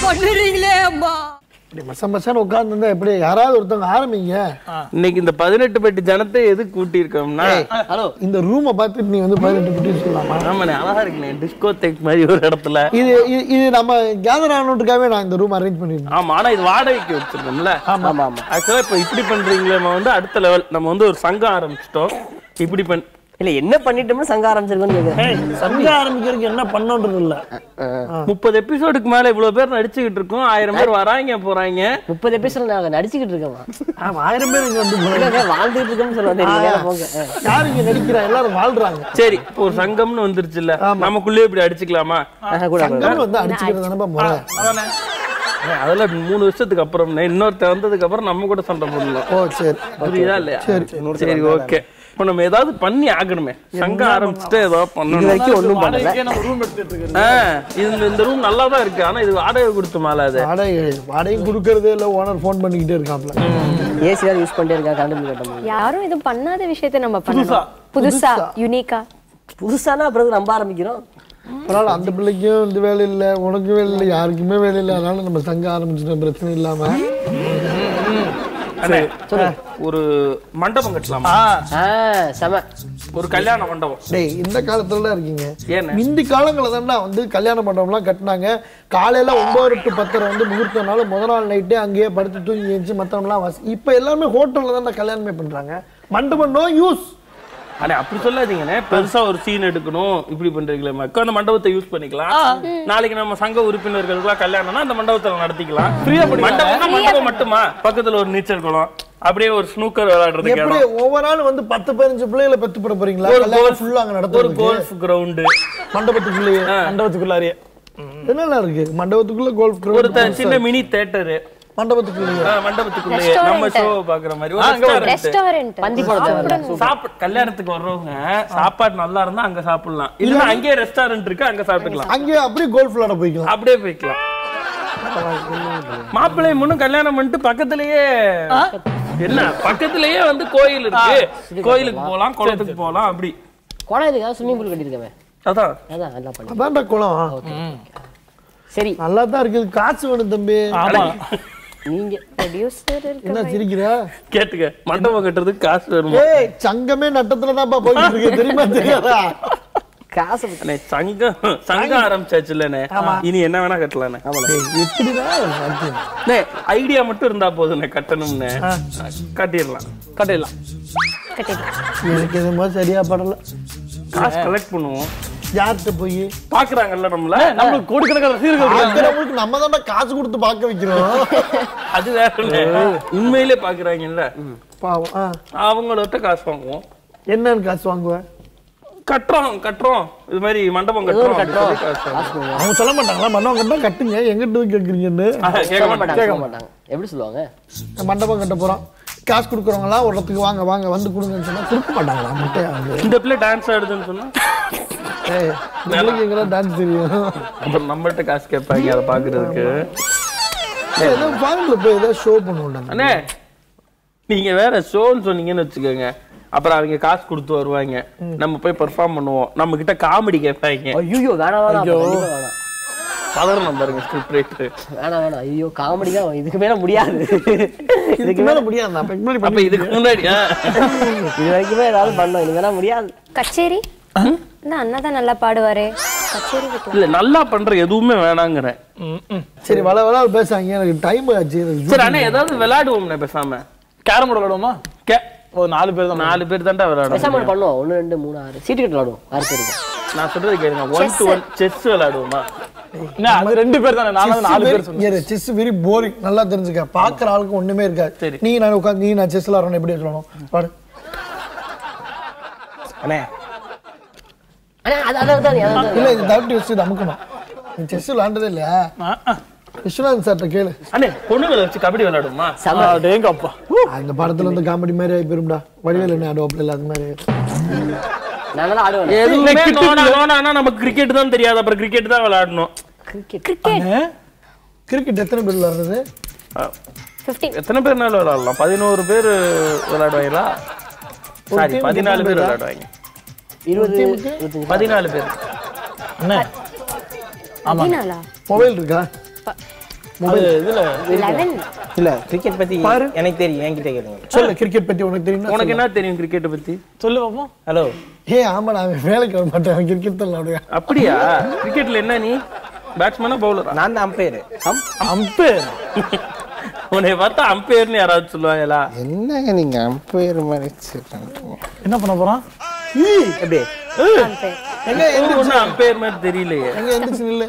பண்ணுறீங்களே அம்மா இப்படி மச மசான்னு உட்காந்துருந்தா எப்படி யாராவது ஒருத்தவங்க ஆரம்பிங்க இன்னைக்கு இந்த பதினெட்டு பெட்டி ஜனத்தை எது கூட்டியிருக்கோம்னா ஹலோ இந்த ரூமை பார்த்துட்டு நீ வந்து பதினெட்டு பட்டி சொல்லலாமா ஆமாண்ணே அழகா இருக்குண்ணே டிஸ்கோ தெக் மாதிரி ஒரு இடத்துல இது இது- இது நம்ம கேதர் ஆனோட்டுக்காகவே நான் இந்த ரூம் அரேஞ்ச் பண்ணிருந்தேன் ஆமா ஆனா இது வாடகைக்கு வச்சிருக்கோம்ல ஆமா ஆமா ஆக்சுவலா இப்ப இப்படி பண்றீங்களே நம்ம வந்து அடுத்த லெவல் நம்ம வந்து ஒரு சங்கம் ஆரம்பிச்சிட்டோம் இப்படி பண் இல்ல என்ன பண்ணிட்டோம்னு சங்க ஆரம்பிச்சிருக்கோன்னு கேக்குறேன் சங்க ஆரம்பிக்கிறதுக்கு என்ன பண்ணோன்றது இல்ல முப்பது எபிசோடுக்கு மேல இவ்வளவு பேர் நடிச்சுக்கிட்டு இருக்கோம் ஆயிரம் பேர் வராங்க போறாங்க முப்பது எபிசோட் நாங்க நடிச்சுக்கிட்டு இருக்கோமா ஆமா ஆயிரம் பேர் இங்க வந்து போறாங்க. இல்லங்க, வாழ்ந்துட்டு இருக்கோம்னு சொல்லுவாங்க நீங்க மேல போங்க ஆ. யாரு இங்க நடிக்கிறா எல்லாரும் வாழ்றாங்க சரி இப்போ ஒரு சங்கம்னு வந்துருச்சுல்ல நமக்குள்ளேயே இப்படி அடிச்சுக்கலாமா ஆஹா, கூட கூட. சங்கம் வந்து அடிச்சுக்கிறது தானப்பா முறை அண்ணே, அதெல்லாம் மூணு வருஷத்துக்கு அப்புறம் இன்னொருத்த வந்ததுக்கு அப்புறம் நம்ம கூட சண்டை போடலாம் ஓ சரி புரியுதா இல்லையா சரி ஓகே இப்போ நம்ம ஏதாவது பண்ணி ஆகணுமே சங்கம் ஆரம்பிச்சுட்டு ஏதாவது இது பண்ணணும் வரைக்கும் ஒண்ணும் பண்ணல ஆ, இது இந்த- இந்த ரூம் நல்லா தான் இருக்கு ஆனா இது வாடகை கொடுத்து மேல அது வாடகை வாடகை கொடுக்கறதே இல்ல ஓனர் ஃபோன் பண்ணிக்கிட்டே இருக்காப்ல ஏசி தான் யூஸ் பண்ணிட்டே இருக்காங்க கரண்ட் பில் கட்ட முடியும் யாரும் இது பண்ணாத விஷயத்தை நம்ம பண்ணணும் புதுசா யூனிக்கா புதுசானா அப்புறம் நம்ப ஆரம்பிக்கிறோம் பரவாயில்ல அந்த பிள்ளைக்கும் இந்த வேலை இல்லை உனக்கும் வேலை இல்லை யாருக்குமே வேலை இல்லை அதனால நம்ம சங்கம் ஆரம்பிச்சிட்டோம் பிரச்சனை இல்லாம அண்ணே, ஒரு மண்டபம் கட்டலாமா ஆ செம ஒரு கல்யாண மண்டபம் டேய் இந்த காலத்துல இருக்கீங்க ஏண்ணே முந்தி காலங்களில் தான்டா வந்து கல்யாண மண்டபம்லாம் கட்டினாங்க காலையில ஒன்பது டு பத்தரை வந்து முகூர்த்தனால முத நாள் நைட்டே அங்கேயே படுத்து தூங்கி எழுந்துச்சு மற்றவங்களாம் வச இப்போ எல்லாமே ஹோட்டலில் தான் கல்யாணமே பண்றாங்க மண்டபம் நோ யூஸ் அண்ணே அப்படி சொல்லாதீங்கண்ணே பெருசா ஒரு சீன் எடுக்கணும் இப்படி பண்றீங்களே மக்கள் அந்த மண்டபத்தை யூஸ் பண்ணிக்கலாம் நாளைக்கு நம்ம சங்க உறுப்பினர்களுக்குலாம் கல்யாணம்னா அந்த மண்டபத்துல நடத்திக்கலாம் மண்டபம்னா மண்டபம் மட்டுமா பக்கத்துல ஒரு நீச்சல் குளம் அப்படியே ஒரு ஸ்னூக்கர் விளையாடுறதுக்கு எப்படி இடம் ஒவ்வொரு நாள் வந்து பத்து பதினஞ்சு பிள்ளைகளை பெத்து போட போறீங்களா ஒரு கல்யாணம் golf- ஃபுல்லா அங்க ஒரு நடத்துறதுக்கு கோல்ஃப் கிரவுண்டு மண்டபத்துக்குள்ளேயே மண்டபத்துக்குள்ளாரியே என்னென்ன இருக்கு மண்டபத்துக்குள்ள கோல்ஃப் ஒரு கிரவுண்ட் த- சின்ன மினி தேட்டரு மண்டபத்துக்குள்ளேயே மண்டபத்துக்குள்ளேயே நம்ம ஷோ பாக்குற மாதிரி ஒரு restaurant. ரெஸ்டாரண்ட் பந்தி போட தேவையில்ல சாப்பிட கல்யாணத்துக்கு வர்றவங்க சாப்பாடு நல்லா இருந்தா அங்க சாப்பிடலாம் இல்ல அங்கேயே ரெஸ்டாரண்ட் இருக்கு அங்க சாப்பிட்டுக்கலாம் அங்கேயே அப்படியே கோல்ஃப் விளையாட போய்க்கலாம் அப்படியே போய்க்கலாம் மாப்பிள்ளை முன்னும் கல்யாணம் பண்ணிட்டு பக்கத்துலயே என்ன பக்கத்துலயே வந்து கோயில் இருக்கு கோயிலுக்கு போலாம் குளத்துக்கு போலாம் அப்படி குளம் இதுக்காக ஸ்விம்மிங் பூல் கட்டியிருக்கேன் அதான் அதான் நல்லா பண்ணி அதான்டா குளம் சரி நல்லா தான் இருக்குது காசு வேணும் தம்பி ஆமா நீங்க ப்ரொடியூசர் என்ன சிரிக்கிற கேட்டுக்க மண்டபம் கட்டுறதுக்கு காசு வருமா ஏய் சங்கமே நட்டத்துல தான்ப்பா போயிட்டு இருக்கு தெரியுமா தெரியாதா காசு பத்தி- அண்ணே, சங்கம் சங்கம் ஆரம்பிச்சாச்சுல்லண்ணே இனி என்ன வேணா கட்டலாண்ணே ஏய், எப்படிதான் நடத்துது? அண்ணே, ஐடியா மட்டும் இருந்தா போதுண்ணே கட்டணும்னு கட்டிடலாம் கட்டிடலாம் கட்டிடலாம் எனக்கு எதுவுமே சரியா படல காசு கலெக்ட் பண்ணுவோம் யார்கிட்ட போய் பாக்குறாங்கல்ல நம்மள நம்மளுக்கு கோடிக்கணக்கான ரசீதுகள் இருக்கு. பாக்குறவங்களுக்கு நம்ம தான்டா காசு கொடுத்து பார்க்க வைக்கிறோம் அது வேற இல்ல. உண்மையிலே பாக்குறாங்கல்ல பாவம் ஆ. அவங்களோட காசு வாங்குவோம் என்னன்னு காசு வாங்குவேன் கட்டுறோம் கட்டுறோம் இது மாதிரி மண்டபம் கட்டுறோம் அப்படின்னு சொல்லி காசு வாங்குவோம். காசு பண்ணுவோம். அவங்க சொல்ல மாட்டாங்களா மண்டபம் கட்டா கட்டுங்க எங்கிட்ட போய் கேட்குறீங்கன்னு ஆஹா, கேட்க சொல்ல மாட்டாங்க மாட்டாங்க சொல்ல மாட்டாங்க எப்படி சொல்லுவாங்க மண்டபம் கட்ட போறோம் காசு கொடுக்குறவங்களாம் ஒரு இடத்துக்கு வாங்க வாங்க வந்து கொடுங்கன்னு சொன்னா கொடுக்க மாட்டாங்களா முட்டையா வந்து இந்த பிள்ளை டான்ஸ் ஆடுதுன்னு சொன்னா ஏய் உங்களுக்கு எங்கெல்லாம் டான்ஸ் தெரியும் அப்புறம் நம்மள்ட்ட காசு கேட்பாங்க அதை பாக்குறதுக்கு ஏய், ஏதோ ஃபாரின்ல போய் ஏதோ ஷோ பண்ணுவோம் அண்ணே நீங்க வேற ஷோன்னு சொன்னீங்கன்னு வச்சுக்கோங்க அப்புறம் அவங்க காசு கொடுத்து வருவாங்க நம்ம போய் பெர்ஃபார்ம் பண்ணுவோம் நம்ம கிட்ட காமெடி கேட்பாங்க ஐயோ வேணாம் வேணாம் அப்ப கண்டிப்பா வேணாம் பதறணும் பாருங்க ஸ்கிரிப்ட் ரைட்டர் வேணாம் வேணாம் ஐயோ காமெடி தான் இதுக்கு மேல முடியாது இதுக்கு மேல முடியாது நான் அதுக்கு முன்னாடி அப்ப இதுக்கு முன்னாடி ஆ. இது வரைக்குமே ஏதாவது பண்ணோம் இது வேணா முடியாது கச்சேரி இந்த அண்ணா தான் நல்லா பாடுவாரு கச்சேரி வைக்கலாம் இல்ல நல்லா பண்ற எதுவுமே வேணாங்கிறேன் ம், ம். சரி வள வள பேசாங்க எனக்கு டைம் ஆச்சு எனக்கு சரி அண்ணா ஏதாவது விளையாடுவோம்ண்ணே பேசாம கேரம் போர்டு விளையாடுவோமா கே ஒரு நாலு பேர் தான் நாலு பேர் தான்டா விளையாடுவோம் பேசாம ஒண்ணு பண்ணுவோம் ஒன்று ரெண்டு மூணு ஆறு சீட்டு கட்டு விளாடுவோம் ஆறு பேருக்கு நான் சொல்றது கேளுங்க ஒன் டு ஒன் செஸ் விளையாடுவோமா என்ன அது ரெண்டு பேர் தானே நான் வந்து நாலு பேர் சொன்னேன் செஸ் வெரி போரிங் நல்லா தெரிஞ்சுக்க பாக்குற ஆளுக்கு ஒண்ணுமே இருக்காது சரி. நீ நான் உட்காந்து நீ நான் செஸ் விளாடணும் எப்படி சொல்லணும் பாரு அண்ணே அண்ணா அது அதான் அதான் அதான் இல்ல இது தவிர்த்து வச்சு இது அமுக்கணும் நீ செஸ் விளாண்டதே இல்லையா ஆ, ஆ. விஸ்வநாதன் சார்ட்ட கேளு அண்ணே பொண்ணுங்களை வச்சு கபடி விளையாடுமா செம அடேங்க அப்பா அந்த படத்துல வந்து காமெடி மாதிரி ஆகி போயிரும்டா வடிவேல் என்ன ஆடுவாப்ல இல்ல அது மாதிரி நான் நல்லா ஆடுவேன் எதுவுமே நோனா நோனானா நமக்கு கிரிக்கெட் தான் தெரியாது அப்புறம் கிரிக்கெட் தான் விளையாடணும் கிரிக்கெட் கிரிக்கெட் கிரிக்கெட் எத்தனை பேர் விளாடுறது ஃபிஃப்டீன் எத்தனை பேர்னாலும் விளையாடலாம் பதினோரு பேர் விளையாடுவாங்களா சாரி team க்கு பதினாலு எத்தனை பேர் பேரா? விளையாடுவாங்க இருபது இருபத்தஞ்சு பதினாலு பேர் அண்ணே பதினாலா மொபைல் இருக்கா அது இதுல லெவன் இல்ல கிரிக்கெட் பத்தி எனக்கு தெரியும் என்கிட்ட கேளுங்க சொல்லு கிரிக்கெட் பத்தி உனக்கு தெரியும் உனக்கு என்ன தெரியும் கிரிக்கெட்டை பத்தி சொல்லு பாப்போம் ஹலோ ஏ ஆமாடா அவன் வேலைக்கு வர மாட்டேன் அவன் கிரிக்கெட் தான் விளையாடுவேன் அப்படியா கிரிக்கெட்ல என்ன நீ பேட்ஸ்மேனா பவுலரா நான் தான் அம்பையர் அம்பேர் உன்னை பார்த்தா அம்பையர்னு யாராவது சொல்லுவாங்களா என்னங்க நீங்க அம்பையர் மாதிரி சொல்றீங்க. என்ன பண்ண போறான் எப்படி எங்க ஒன்னும் அம்பையர் மாதிரி தெரியலையே எங்க எந்திரிச்சு நில்லு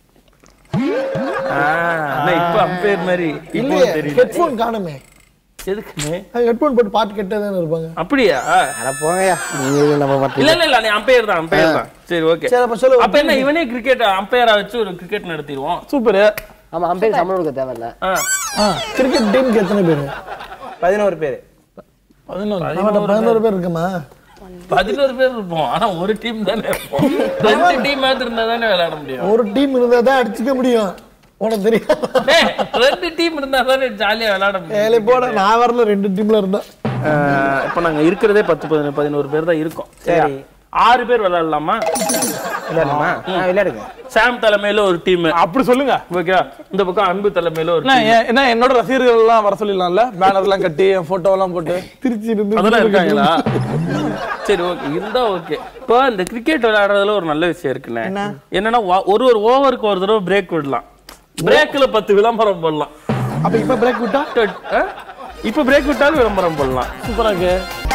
ஆ, ஆனா இப்ப அம்பையர் மாதிரி இப்போ இல்லையே தெரியல ஹெட்ஃபோன் காணுமே எதுக்குன்னு ஹெட்ஃபோன் போட்டு பாட்டு கேட்டே தானே இருப்பாங்க அப்படியா அட போங்கயா நீங்க எதுவும் நம்ப மாட்டீங்க இல்ல இல்ல இல்ல நீ அம்பையர் தான் அம்பையர் தான் சரி ஓகே சரி அப்ப சொல்லு அப்ப என்ன இவனே கிரிக்கெட் அம்பையரா வச்சு ஒரு கிரிக்கெட் நடத்திடுவோம் சூப்பர் ஆமா அம்பேர் சம்பளம் கொடுக்க தேவையில்ல ஆ. கிரிக்கெட் டீமுக்கு எத்தனை பேர் பதினோரு பேர் பதினொன்று அவன்கிட்ட பதினோரு பேர் இருக்குமா பதினோரு பேர் இருப்போம் ஆனா ஒரு டீம் தானே இருப்போம் ரெண்டு டீம் மாதிரி இருந்தா தானே விளையாட முடியும் ஒரு டீம் இருந்தா தான் அடிச்சுக்க முடியும் உனக்கு தெரியும் டேய், ரெண்டு டீம் இருந்தா தானே ஜாலியா விளையாட முடியும் ஏழை போட நான் வரல ரெண்டு டீம்ல இருந்தா ஆஹ் இப்ப நாங்க இருக்கிறதே பத்து பதினொரு பதினோரு பேர் தான் இருக்கோம் சரி ஆறு பேர் விளையாடலாமா விளையாடுமா ஆ, விளையாடுங்க சாம் தலைமையில ஒரு டீம் அப்படி சொல்லுங்க ஓகே இந்த பக்கம் அன்பு தலைமையில ஒரு என்ன team. என்- என்ன என்னோட ரசிகர்கள் எல்லாம் வர சொல்லிடலாம்ல பேனர் எல்லாம் கட்டி என் போட்டோ எல்லாம் போட்டு திருச்சி இருந்து அதெல்லாம் இருக்காங்களா சரி ஓகே இருந்தா ஓகே இப்போ இந்த கிரிக்கெட் விளையாடுறதுல ஒரு நல்ல விஷயம் இருக்குண்ணே என்னன்னா வா- ஒரு ஒரு ஓவருக்கு ஒரு தடவை பிரேக் விடலாம் பிரேக்ல பத்து விளம்பரம் போடலாம் அப்ப இப்ப பிரேக் விட்டா ஆ? இப்ப பிரேக் விட்டாலும் விளம்பரம் போடலாம் சூப்பரா இருக்கு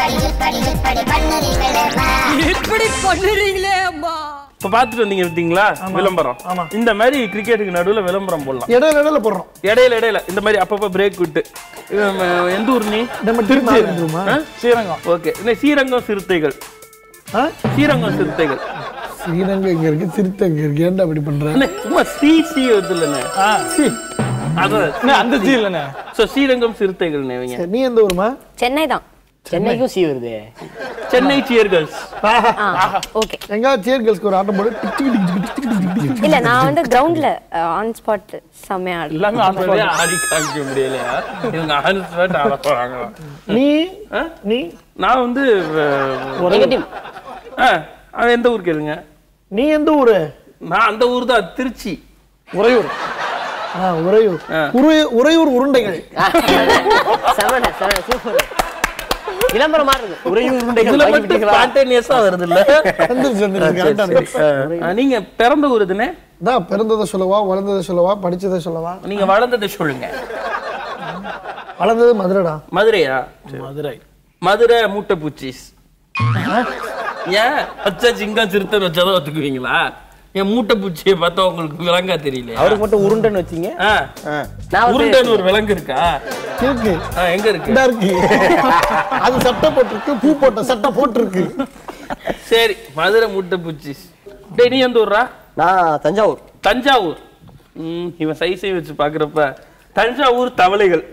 இப்ப பாத்துட்டு வந்தீங்க பார்த்தீங்களா விளம்பரம் இந்த மாதிரி கிரிக்கெட்டுக்கு நடுவுல விளம்பரம் போடலாம் இடையில இடையில போடுறோம் இடையில இடையில இந்த மாதிரி அப்பப்ப பிரேக் விட்டு இவன், அஹ், எந்த ஊர் நீ நம்ம திருச்சி இருந்துருமா ஸ்ரீரங்கம் ஓகே இந்த ஸ்ரீரங்கம் சிறுத்தைகள் ஸ்ரீரங்கம் சிறுத்தைகள் ஸ்ரீரங்கம் இங்க இருக்கு திருத்த இங்க இருக்கு ஏன்டா அப்படி பண்ற அண்ணே, சும்மா ஸ்ரீ ஸ்ரீ வருது இல்லைண்ணே சீ. அதான் என்ன அந்த ஜி இல்லைண்ணே ஸோ ஸ்ரீரங்கம் சிறுத்தைகள் இவங்க சரி, நீ எந்த ஊருமா சென்னை தான் சென்னைக்கும் சி வருது சென்னை சியர்கர்ஸ் ஆ ஓகே எங்காவது சேர் கேர்ள்ஸ்க்கு ஒரு ஆட்டம் போடு tick tick tick tick tick tick tick tick. இல்ல நான் வந்து கிரவுண்ட்ல ஆன் ஸ்பாட் செம்மையா ஆடுறேன் எல்லாமே ஆன் அப்பவே ஆடி காமிக்க முடியலையா இவங்க ஆன்ஸ்பர்ட் ஆட போறாங்க நீ நீ நான் வந்து அஹ், எங்க டீம் ஆ, அவன் எந்த ஊர் கேளுங்க நீ எந்த ஊரு நான் அந்த ஊர் தான் திருச்சி உறையூர் ஆ, உறையூர் உறையூர் உறையூர் உருண்டைகள் செவன செவன சூப்பர் விளம்பரம் மாதிரி இருக்கு உறையூர் உருண்டைகள் இதுல வாங்கி மட்டும் விட்டீங்களா? spontaneous-ஆ வருது இல்ல வந்துருச்சு வந்துருச்சு கரெக்டா இருக்கு. ஆ, நீங்க பிறந்த ஊர் இதுனே தான் பிறந்ததை சொல்லவா வளர்ந்ததை சொல்லவா படிச்சதை சொல்லவா நீங்க வளர்ந்ததை சொல்லுங்க வளர்ந்தது மதுரைடா மதுரையா மதுரை மதுரை மூட்டை பூச்சிஸ் ஏன் பச்சை சிங்கம் சிறுத்தை வச்சாதான் ஒத்துக்குவீங்களா என் மூட்டை பூச்சியை பார்த்தா உங்களுக்கு விலங்கா தெரியல அவருக்கு மட்டும் உருண்டைன்னு வச்சீங்க நான் வந்து உருண்டைன்னு ஒரு விலங்கு இருக்கா இருக்கு ஆ, எங்க இருக்கு இதா இருக்கு அது சட்டை போட்டிருக்கு பூ போட்ட சட்டை போட்டிருக்கு சரி மதுரை மூட்டை பூச்சிஸ் டேய் நீ எந்த ஊர்ரா நான் தஞ்சாவூர் தஞ்சாவூர் ம், இவன் சைஸை வச்சு பாக்குறப்ப தஞ்சாவூர் தவளைகள்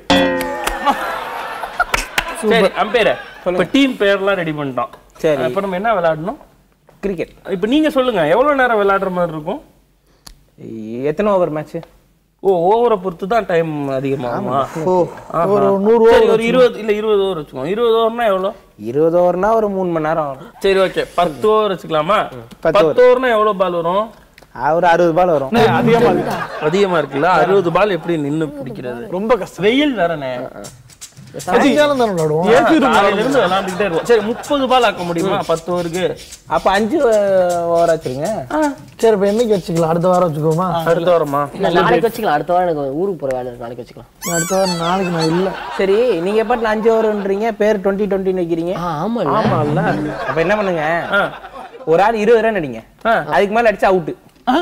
சரி அம்பேர இப்ப டீம் பேர்லாம் ரெடி பண்ணிட்டோம் சரி. இப்ப நம்ம என்ன விளையாடணும் கிரிக்கெட் இப்ப நீங்க சொல்லுங்க எவ்வளவு நேரம் விளையாடுற மாதிரி இருக்கும் எத்தனை ஓவர் மேட்ச் ஓ ஓவரை பொறுத்து தான் டைம் அதிகமாகுமா ஓ ஆஹா. ஒரு நூறு சரி ஒரு இருபது இல்ல இருபது ஓவர் வச்சுக்கோங்க இருபது ஓவர்னா எவ்வளவு இருபது ஓவர்னா ஒரு மூணு மணி நேரம் ஆகும் சரி ஓகே பத்து ஓவர் வச்சுக்கலாமா பத்து பத்து ஓவர்னா எவ்வளவு பால் வரும் ஆ, ஒரு அறுபது பால் வரும் அண்ணே, அதிகமா இருக்கு அதிகமா இருக்குல்ல அறுபது பால் எப்படி நின்னு பிடிக்கிறது ரொம்ப கஷ்டம் வெயில் வேறனே சாயங்காலம் தானே விளையாடுவோம் காலையில இருந்து விளையாண்டுக்கிட்டே இருப்போம் சரி முப்பது பால் ஆக்க முடியுமா பத்து ஓவருக்கு அப்ப அஞ்சு ஓவர் ஆச்சுருங்க சரி இப்ப என்னைக்கு வச்சுக்கலாம் அடுத்த வாரம் வச்சுக்கோமா அடுத்த வாரமா இல்ல நாளைக்கு வச்சுக்கலாம் அடுத்த வாரம் எனக்கு ஊருக்கு போற வேலை இருக்கு நாளைக்கு வச்சுக்கலாம் அடுத்த வாரம் நாளைக்கு நான் இல்ல சரி நீங்க பாட்டுல அஞ்சு ஓவர்ன்றீங்க பேர் டுவெண்ட்டி டுவெண்ட்டின்னு வைக்கிறீங்க ஆ ஆமா ஆமால்ல அப்ப என்ன பண்ணுங்க ஆ. ஒரு ஆள் இருபது ரன் அடிங்க ஆ. அதுக்கு மேல அடிச்சா அவுட்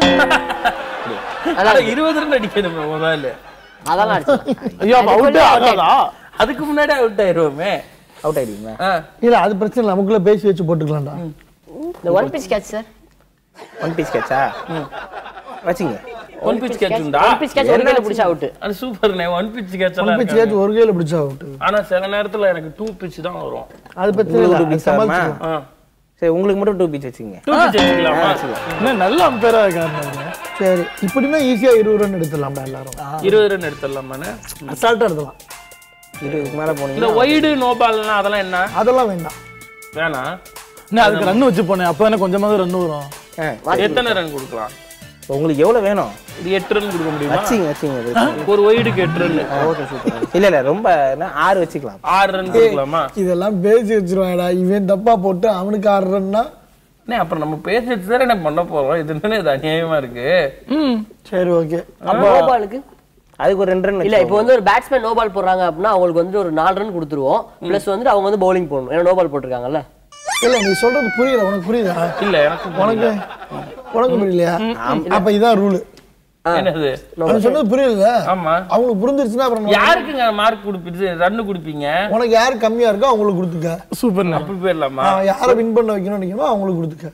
அட, இருபது ரன் அடிக்கணும் ஒரு ஆளு அதெல்லாம் அடிச்சிடலாம் ஐயோ அப்ப அவுட்டே ஆகாதா அதுக்கு முன்னாடி அவுட் ஆயிருவோமே அவுட் ஆயிடுவீங்களா ஆ. இல்ல அது பிரச்சனை இல்லை நமக்குள்ள பேசி வச்சு போட்டுக்கலாம்டா இந்த one piece catch sir one piece கேட்சா வச்சுங்க ஒன் பிச் கேட்ச் உண்டா ஒன் பீஸ் கேட்ச் ஒரு கையில பிடிச்சா அவுட் அது சூப்பர்ண்ணே one pitch catch one pitch ஏச்சு ஒரு கையில பிடிச்சா அவுட் ஆனா சில நேரத்துல எனக்கு டூ பிச் தான் வரும் அது பிரச்சனை இல்லை அது சமாளிச்சுக்கலாம். ஆ. சரி உங்களுக்கு மட்டும் டூ பீச் வச்சுங்க டூ பிச் வச்சுக்கலாமா என்ன நல்ல அம்பேரா இருக்காரு சரி இப்படின்னா ஈஸியா இருபது ரன் எடுத்துடலாம்டா எல்லாரும் இருபது ரன் எடுத்துடலாமாண்ணே அசால்ட்டா எடுத்துலாம் இதுக்கு மேல இந்த போனீங்கன்னா ஒய்டு நோ பால்னா அதெல்லாம் என்ன அதெல்லாம் வேண்டாம் வேணாம் என்ன அதுக்கு ரன் வச்சு போனேன் அப்ப தானே கொஞ்சமாவது ரன் வரும் ஆ, எத்தனை ரன் கொடுக்கலாம் உங்களுக்கு எவ்வளவு வேணும் இது எட்டு ரன் கொடுக்க முடியுமா வச்சிங்க வச்சிங்க அது. ஒரு ஒயிடுக்கு எட்டு ரன் ஓகே சூப்பர் இல்ல இல்ல ரொம்ப என்ன, ஆறு வச்சுக்கலாம் ஆறு ரன் கொடுக்கலாமா இதெல்லாம் பேசி வச்சிருவாங்கடா இவன் தப்பா போட்டு அவனுக்கு ஆடுறன்னா அண்ணே, அப்புறம் நம்ம பேசி வச்சு தானே என்ன பண்ண போறோம் இது என்ன இது அநியாயமா இருக்கு சரி ஓகே நோ பாலுக்கு அதுக்கு ஒரு ரெண்டு ரன் இல்ல இப்போ வந்து ஒரு பேட்ஸ்மேன் நோ பால் போடுறாங்க அப்படின்னா அவங்களுக்கு வந்து ஒரு நாலு ரன் கொடுத்துருவோம் பிளஸ் வந்து அவங்க வந்து பவுலிங் போடணும் ஏன்னா நோ பால் போட்டிருக்காங்கல்ல இல்ல நீ சொல்றது புரியல உனக்கு புரியுதா இல்ல எனக்கு உனக்கு உனக்கு புரியலையா அப்ப இதான் ரூல் என்னது அவன் சொன்னது புரியல ஆமா அவங்களுக்கு புரிஞ்சிருச்சுன்னா அப்புறம் நம்ம- யாருக்குங்க மார்க் கொடுப்பீங்க ரன் கொடுப்பீங்க உனக்கு யாரு கம்மியா இருக்கோ அவங்களுக்கு கொடுத்துக்க சூப்பர் அப்படி போயிடலாமா அவன் யாரை வின் பண்ண வைக்கணும்னு நினைக்கணுமோ அவங்களுக்கு கொடுத்துக்க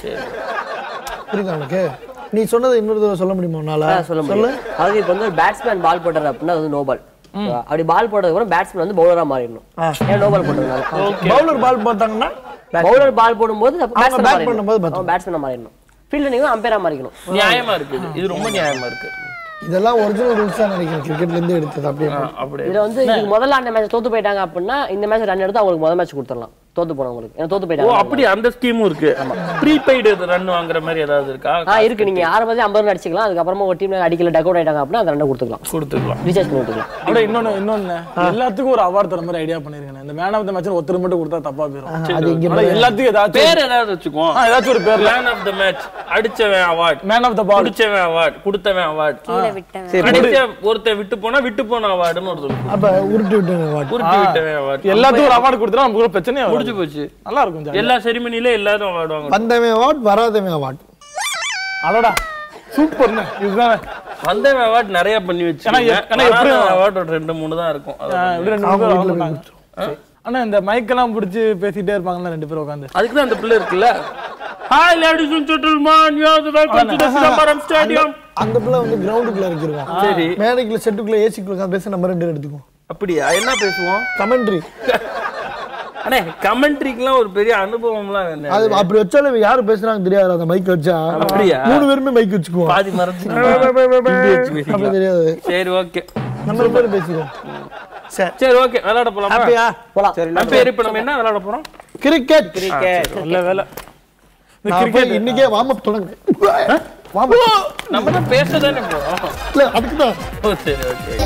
புரியுதா உனக்கு நீ சொன்னதை இன்னொரு தடவை சொல்ல முடியுமா உன்னால ஆ, சொல்ல முடியும் அதாவது இப்போ வந்து ஒரு பேட்ஸ்மேன் பால் போடுறாரு அப்படின்னா அது வந்து நோ பால் அப்படி பால் போடுறதுக்கு அப்புறம் பேட்ஸ்மேன் வந்து பவுலரா மாறிடணும் ஏன் நோ பால் போடுறதுனால பவுலர் பால் போட்டாங்கன்னா பவுலர் பால் போடும்போது அவங்க bat பண்ணும்போது பேட்ஸ்மேன் பேட்ஸ்மேனா மாறிடணும் ஃபீல்டர் நீங்க அம்பையரா மாறிக்கணும் நியாயமா இருக்கு இது. இது ரொம்ப நியாயமா இருக்கு இதெல்லாம் ஒரிஜினல் ரூல்ஸ் தான் நினைக்கிறேன் கிரிக்கெட்ல இருந்து எடுத்தது அப்படியே ஆ, அப்படியே இதுல வந்து இதுக்கு முதல்ல அந்த மேட்ச் தோத்து போயிட்டாங்க அப்படின்னா இந்த மேட்ச் ரன் எடுத்து அவங்களுக்கு முதல் மேட்ச் கொடுத்துடலாம் தோத்து போனவங்களுக்கு ஏன்னா தோத்து ஓ போயிட்டாங்க அப்படி அந்த ஸ்கீமும் இருக்கு ப்ரீபெய்டு ரன் வாங்குற மாதிரி ஏதாவது இருக்கா ஆ இருக்கு நீங்க ஆரம்பத்துல ஐம்பது ரன் அடிச்சுக்கலாம் அதுக்கப்புறமா ஒரு டீம்ல அடிக்கல டக் அவுட் ஆயிட்டாங்க அப்படின்னா அந்த ரன் கொடுத்துக்கலாம் கொடுத்துக்கலாம் ரீசார்ஜ் பண்ணி விட்டுக்கலாம் அப்படியே இன்னொன்னு இன்னொன்னு எல்லாத்துக்கும் ஒரு அவார்ட் தர மாதிரி ஐடியா பண்ணிருக்கேன் இந்த மேன் ஆஃப் த மேட்ச் ஒருத்தர் மட்டும் கொடுத்தா தப்பா போயிடும் அது இங்க ஆனா எல்லாத்துக்கும் ஏதாச்சும் பேர் ஏதாவது வச்சுக்குவோம் ஆ, ஏதாச்சும் ஒரு பேர்ல மேன் ஆஃப் த மேட்ச் அடிச்சவன் அவார்ட் மேன் ஆஃப் த பால் குடிச்சவன் அவார்ட் கொடுத்தவன் அவார்ட் கீழே விட்டவன் கடைசியா ஒருத்தன் விட்டு போனா விட்டு போன அவார்டுன்னு ஒரு சொல்லு அப்ப உருட்டி விட்டு வாட்டு குறுக்கி விட்டவன் அவார்ட் எல்லாத்துக்கும் ஒரு அவார்டு கொடுத்தா நமக்கு ஒரு பிரச்சனையே வராது. முடிஞ்சு போச்சு நல்லா இருக்கும் ஜாலியா. எல்லா செரிமனில எல்லாரும் அவார்டு வாங்க வந்தவன் அவார்ட் வராதவன் அவார்ட் அடடா சூப்பர்ண்ணே இதுதான் வந்தவன் அவார்ட் நிறைய பண்ணி வச்சு ஏன்னா எப்- ஏன்னா எப்படி- அவார்ட் ஒரு ரெண்டு மூணு தான் இருக்கும் அது ஆ, இப்படி ரெண்டு மூணு பேர் வாங்க மாட்டாங்க. ஆனா இந்த மைக்கெல்லாம் பிடிச்சி பேசிட்டே இருப்பாங்கல்ல ரெண்டு பேரும் உட்காந்து அதுக்கு தான் அந்த பிள்ளை இருக்குல்ல hi ladies and gentleman you are welcome to the Chidambaram stadium அந்த பிள்ளை வந்து கிரவுண்டுக்குள்ள இருக்கிறோம் சரி மேடைக்குள்ள செட்டுக்குள்ள ஏசிக்குள்ள உட்காந்து பேச நம்ம ரெண்டு பேரும் எடுத்துக்குவோம் அப்படியா என்ன பேசுவோம் கமெண்ட்ரி அண்ணே கமெண்ட்ரிக்குலாம் ஒரு பெரிய அனுபவம்லாம் வேணும் அது அப்படி வச்சாலும் யாரு பேசுறாங்க தெரியாது அந்த மைக் வச்சா அப்படியா? மூணு பேருமே மைக் வச்சுக்குவோம் பாதி மறைச்சு இப்படி வச்சு அப்படி பேசிக்கலாம். தெரியாது சரி ஓகே நம்ம ரெண்டு பேரும் பேசிக்குவோம் சரி சரி ஓகே விளையாட போலாமா ஹாப்பியா போலாம் நம்ம பேர் இப்ப நம்ம என்ன விளையாட போறோம் கிரிக்கெட் நல்ல வேலை நான் போய் இன்னைக்கே வார்ம் அப் தொடங்கு வார்ம் அப் நம்ம தான் பேச தானே போறோம் இல்ல அதுக்கு தான் ஓ சரி ஓகே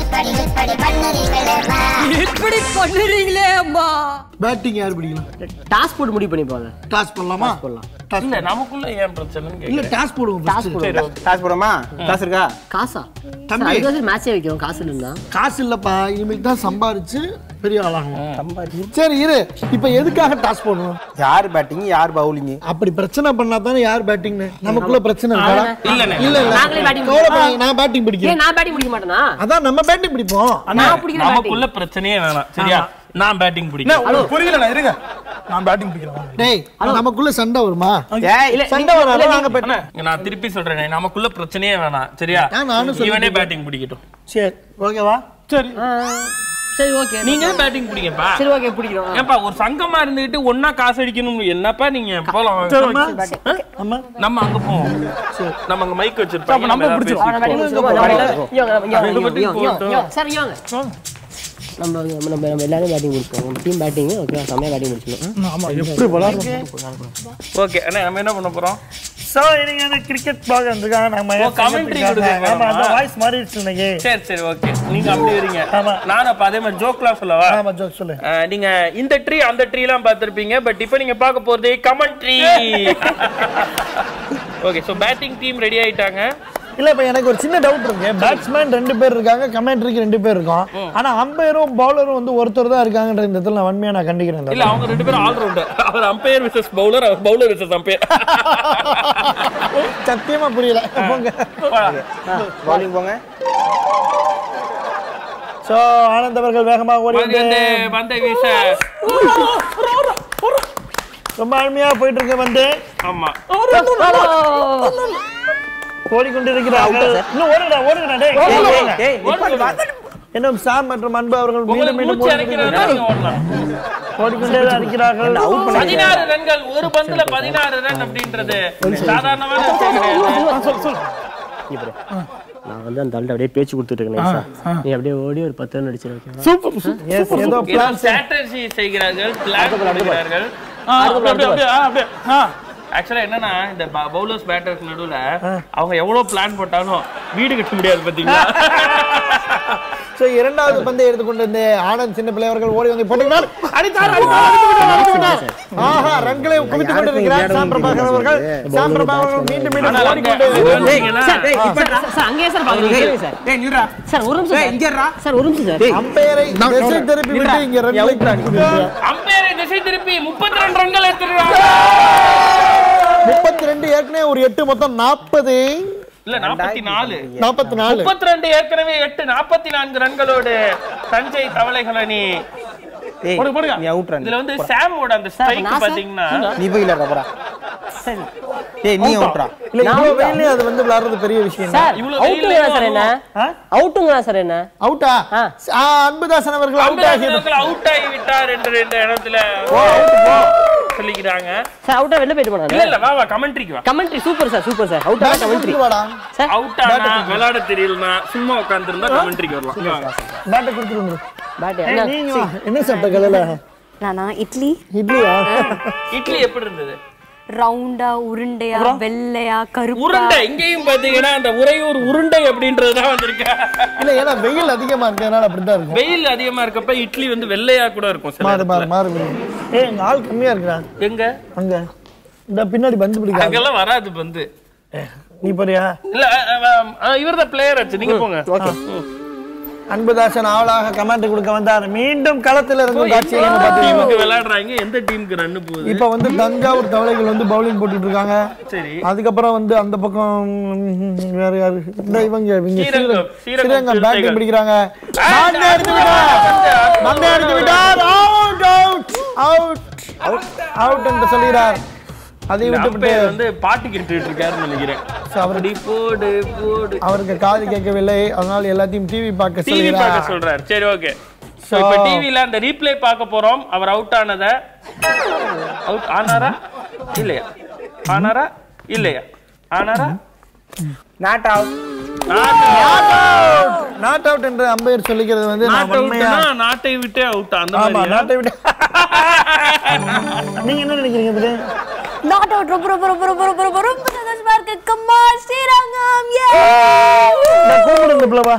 இப்படி பண்ணுறீங்களே அம்மா பேட்டிங் யார் பிடிக்கலாம் டாஸ் போட்டு முடிவு பண்ணிப்பாங்க டாஸ் பண்ணலாமா டாஸ் இல்ல நமக்குள்ள ஏன் பிரச்சனைன்னு இல்ல கேக்குறேன் டாஸ் போடுவோம் first. சரி ஓகே காசு போடுமா காசு இருக்கா காசா தம்பி. அதுக்கு மேட்சே வைக்கிறோம் காசு இல்லைன்னா காசு இல்லப்பா இனிமேல் தான் சம்பாரிச்சு பெரிய ஆளாகும் சரி இரு இப்ப எதுக்காக டாஸ் போடணும் யார் பேட்டிங் யார் பவுலிங் அப்படி பிரச்சனை பண்ணா தானே யார் பேட்டிங்னு நமக்குள்ள பிரச்சனை இருக்கா இல்லண்ணே இல்ல இல்ல நாங்களே batting கவலைப்படாதீங்க, நான் பேட்டிங் பிடிக்கிறேன் ஏன் நான் பேட்டிங் பிடிக்க மாட்டேனா அதான் நம்ம பேட்டிங் பிடிப்போம் அண்ணா நான் பிடிக்கிற நமக்குள்ள பிரச்சனையே வேணாம் சரியா நான் பேட்டிங் என்ன, பிடிக்கிறேன் உங்களுக்கு புரியல நான் இருங்க நான் பேட்டிங் பிடிக்கிறேன் டேய் நமக்குள்ள சண்டை வருமா ஏய் இல்ல சண்டை வராது நாங்க பேட்டிங் அண்ணா, நான் திருப்பி சொல்றேன் நமக்குள்ள பிரச்சனையே வேணாம் சரியா ஆ, நானும் சொல்லிட்டு இவனே பேட்டிங் பிடிக்கட்டும் சரி ஓகேவா சரி சரி ஓகே நீங்க பேட்டிங் பிடிங்கப்பா சரி ஓகே பிடிக்கிறோம் ஏப்பா ஒரு சங்கமா இருந்துகிட்டு ஒன்னா காசு அடிக்கணும் என்னப்பா நீங்க போலாம் ஆமா நம்ம அங்க போவோம் நம்ம அங்க மைக் வச்சிருப்போம் அப்ப நம்ம பிடிச்சிருவோம். ஆ, நான் batting முடிச்சிடுவோம். நான் batting- இங்க வாங்க, இங்க வாங்க, இங்க வாங்க, இங்க வாங்க, இங்க வாங்க. சார், இங்க வாங்க. நம்ம நம்ம நம்ம நம்ம எல்லாரும் பேட்டிங் முடிப்போம் நம்ம டீம் பேட்டிங் ஓகே செம்மையா பேட்டிங் முடிச்சிடணும் ஆமா எப்படி விளாடுறோம் ஓகே அண்ணா நம்ம என்ன பண்ண போறோம் சோ இன்னைக்கு அந்த கிரிக்கெட் பார்க்க வந்திருக்காங்க நம்ம ஓ, commentary கொடுக்க ஆமா அந்த போறோமா? வாய்ஸ் மாறிடுச்சு இன்னைக்கு சரி சரி ஓகே நீங்க அப்படி வரீங்க ஆமா. நானும் அப்ப அதே மாதிரி ஜோக்லாம் சொல்லவா ஆமா ஜோக் சொல்லு அஹ், நீங்க இந்த ட்ரீ அந்த ட்ரீ எல்லாம் பார்த்திருப்பீங்க பட் இப்போ நீங்க பார்க்க போறது commentary okay so batting team ready ஆயிட்டாங்க இல்ல இப்ப எனக்கு ஒரு சின்ன டவுட் இருக்கு பேட்ஸ்மேன் ரெண்டு பேர் இருக்காங்க கமெண்ட்ரிக்கு ரெண்டு பேர் இருக்கோம் ஆனா அம்பையரும் பவுலரும் வந்து ஒருத்தர் தான் இருக்காங்கன்ற இந்த இடத்துல நான் வன்மையா நான் கண்டிக்கிறேன் இந்த இல்ல அவங்க ரெண்டு பேரும் ஆல்ரவுண்டர் அவர் அம்பையர் விசஸ் பவுலர் அவர் பவுலர் விசஸ் அம்பையர் இடத்துல. சத்தியமா புரியல போங்க பவுலிங் போங்க சோ ஆனந்த் அவர்கள் வேகமாக ஓடி வந்து வந்து பந்தை வீச ரொம்ப அருமையா போயிட்டு இருக்கு வந்து ஆமா ஓடிக்கொண்டிருக்கிறார்கள் இன்னும் ஓடுடா ஓடுடா டேய் ஓடுடா. ஏய் நிப்பாட்டு வா. இன்னும் சாம் மற்றும் அன்பு அவர்கள் உங்களை மீண்டும் மீண்டும் மூச்சு அடைக்கிறதா நீங்க ஓடலாம் ஓடிக்கொண்டே தான் இருக்கிறார்கள் பதினாறு ரன்கள் ஒரு பந்துல பதினாறு ரன் அப்படின்றது சாதாரணமான விஷயம் கிடையாது நான் வந்து அந்த ஆள்கிட்ட அப்படியே பேச்சு கொடுத்துட்டு இருக்கேன் நைஸா. நீ அப்படியே ஓடி ஒரு பத்து ரன் அடிச்சிரு ஓகேவா சூப்பர் Yes, ஏதோ ஏதோ strategy செய்கிறார்கள் பிளான் பண்ணுகிறார்கள் அப்படியே அப்படியே ஆ, அப்படியே ஆ ஆக்சுவலா என்னன்னா இந்த பவுலர்ஸ் பேட்டர்ஸ் நடுவுல அவங்க எவ்வளவு பிளான் போட்டாலும் வீடு கட்ட முடியாது பாத்தீங்களா சோ இரண்டாவது பந்தை எடுத்துக்கொண்டு இந்த ஆனந்த் சின்ன பிள்ளை அவர்கள் ஓடி வந்து போட்டுக்கிறார் அடித்தார் அடித்தார், அடித்து விட்டார், அடித்து விட்டார். ஆஹா ரன்களை குவித்துக் கொண்டிருக்கிறார் சாம் பிரபாகர் அவர்கள் சாம் பிரபாகர் மீண்டும் மீண்டும் ஆனா அங்க- ஓடிக்கொண்டு அங்க வந்தீங்கன்னா, சார், சார், சார், அங்கேயே சார் பாக்குறீங்க கேளுங்க சார் டேய் நிறா சார் ஒரு நிமிஷம் சார். சார் ஒரு நிமிஷம் சார் அம்பையரை திசை திருப்பி விட்டு இங்க ரன்களை குவிக்கிறார். அம்பையரை திசை திருப்பி முப்பத்தி ரெண்டு ரன்கள் எடுத்துருக்காங்க முப்பத்தி ரெண்டு ஏற்கனவே ஒரு எட்டு மொத்தம் நாற்பது இல்ல நாற்பத்தி நாலு நாற்பத்தி நாலு முப்பத்தி ரெண்டு ஏற்கனவே எட்டு நாற்பத்தி நான்கு ரன்களோடு தஞ்சை தவளைகள் அணி போடு போடுங்க நீ அவுட் ரன் இதுல வந்து சாமோட அந்த ஸ்ட்ரைக் நான் பாத்தீங்கன்னா நீ போய் இல்லடா போடா சரி டேய் நீ அவுட்ரா இல்ல இவ்வளவு வெயிலே அது வந்து விளையாடுறது பெரிய விஷயம் சார் இவ்வளவு அவுட்டுங்களா சார் என்ன அவுட்டுங்களா சார் என்ன அவுட்டா ஆ. ஆ, அன்புதாசன் அவர்கள் அவுட் ஆகி அவுட் ஆகி விட்டார் என்று இந்த இடத்துல சொல்லிக்கிறாங்க சார் அவுட்டா வெளில போயிட்டு இல்ல போனாங்க இல்ல வா வா கமெண்ட்ரிக்கு வா commentary super sir super sir அவுட்டா பேட் கமெண்ட்ரி கொடுத்துட்டு வாடா சார் அவுட் ஆனா விளையாட தெரியலனா சும்மா உட்கார்ந்திருந்தா கமெண்ட்ரிக்கு வரலாம் இங்க வாங்க. பேட்டை கொடுத்துருங்க பேட் ஏய், என்ன நீங்க வா. என்ன சாப்பிட்ட கதையில நானா இட்லி இட்லியா இட்லி எப்படி இருந்தது ரவுண்டா உருண்டையா வெள்ளையா கருப்பா உருண்டை இங்கேயும் பாத்தீங்கன்னா அந்த உறையூர் உருண்டை அப்படின்றதுதான் வந்திருக்க இல்ல ஏன்னா வெயில் அதிகமா இருக்கிறதுனால அப்படித்தான் இருக்கும் வெயில் அதிகமா இருக்கப்ப இட்லி வந்து வெள்ளையா கூட இருக்கும் சில மாறு மாறு இடத்துல. மாறு ஏய் எங்க ஆள் கம்மியா இருக்கிறான் எங்க அங்க இந்த பின்னாடி பந்து பிடிக்காது அங்கெல்லாம் வராது வந்து நீ போறியா இல்ல இவர் தான் பிளேயர் ஆச்சு நீங்க போங்க ம். அன்புதாசன் ஆவலாக கமெண்ட் கொடுக்க வந்தார் மீண்டும் களத்துல இருந்து காட்சியை நம்ம எந்த பார்த்தோம் டீமுக்கு விளையாடுறாங்க எந்த டீமுக்கு ரன் போகுது இப்ப வந்து தஞ்சாவூர் தவளைகள் வந்து பவுலிங் போட்டுட்டு இருக்காங்க சரி அதுக்கப்புறம் வந்து அந்த பக்கம் ம், வேற யாரு இந்த இவங்க இவங்க ஸ்ரீரங்கம், ஸ்ரீரங்கம் ஸ்ரீரங்கம் ஸ்ரீரங்கம் பேட்டிங் சிறுத்தைகள். பிடிக்கிறாங்க பந்தை எடுத்து விட்டார் பந்தை எடுத்து விட்டார் out out out out out என்று சொல்கிறார் அதை விட்டுவிட்டு அம்பையர் வந்து பாட்டு கேட்டுட்டு இருக்காருன்னு நினைக்கிறேன் So, அவர் அப்படி போடு போடு அவருக்கு காது கேட்கவில்லை அதனால எல்லாத்தையும் டிவி பார்க்க டிவி சொல்கிறார் பார்க்க சொல்றாரு சரி ஓகே So- இப்ப டிவில அந்த ரீப்ளே பார்க்க போறோம் அவர் அவுட் ஆனத அவுட் ஆனாரா இல்லையா ஆனாரா இல்லையா ஆனாரா நாட் அவுட் நாட் அவுட் என்று அம்பையர் சொல்லிக்கிறது வந்து நான் நாட் உண்மையா அவுட்னா நாட்டை விட்டே அவுட் அந்த ஆமா மாதிரி நாட்டை விட்டு நீங்க என்ன நினைக்கிறீங்க இதுல நாட் அவுட் ரொம்ப ரொம்ப ரொம்ப ரொம்ப ரொம்ப ரொம்ப ரொம்ப சந்தோஷமா இருக்கு கம்மா ஸ்ரீரங்கம் ஏ நான் கூப்பிடுங்க பிள்ளவா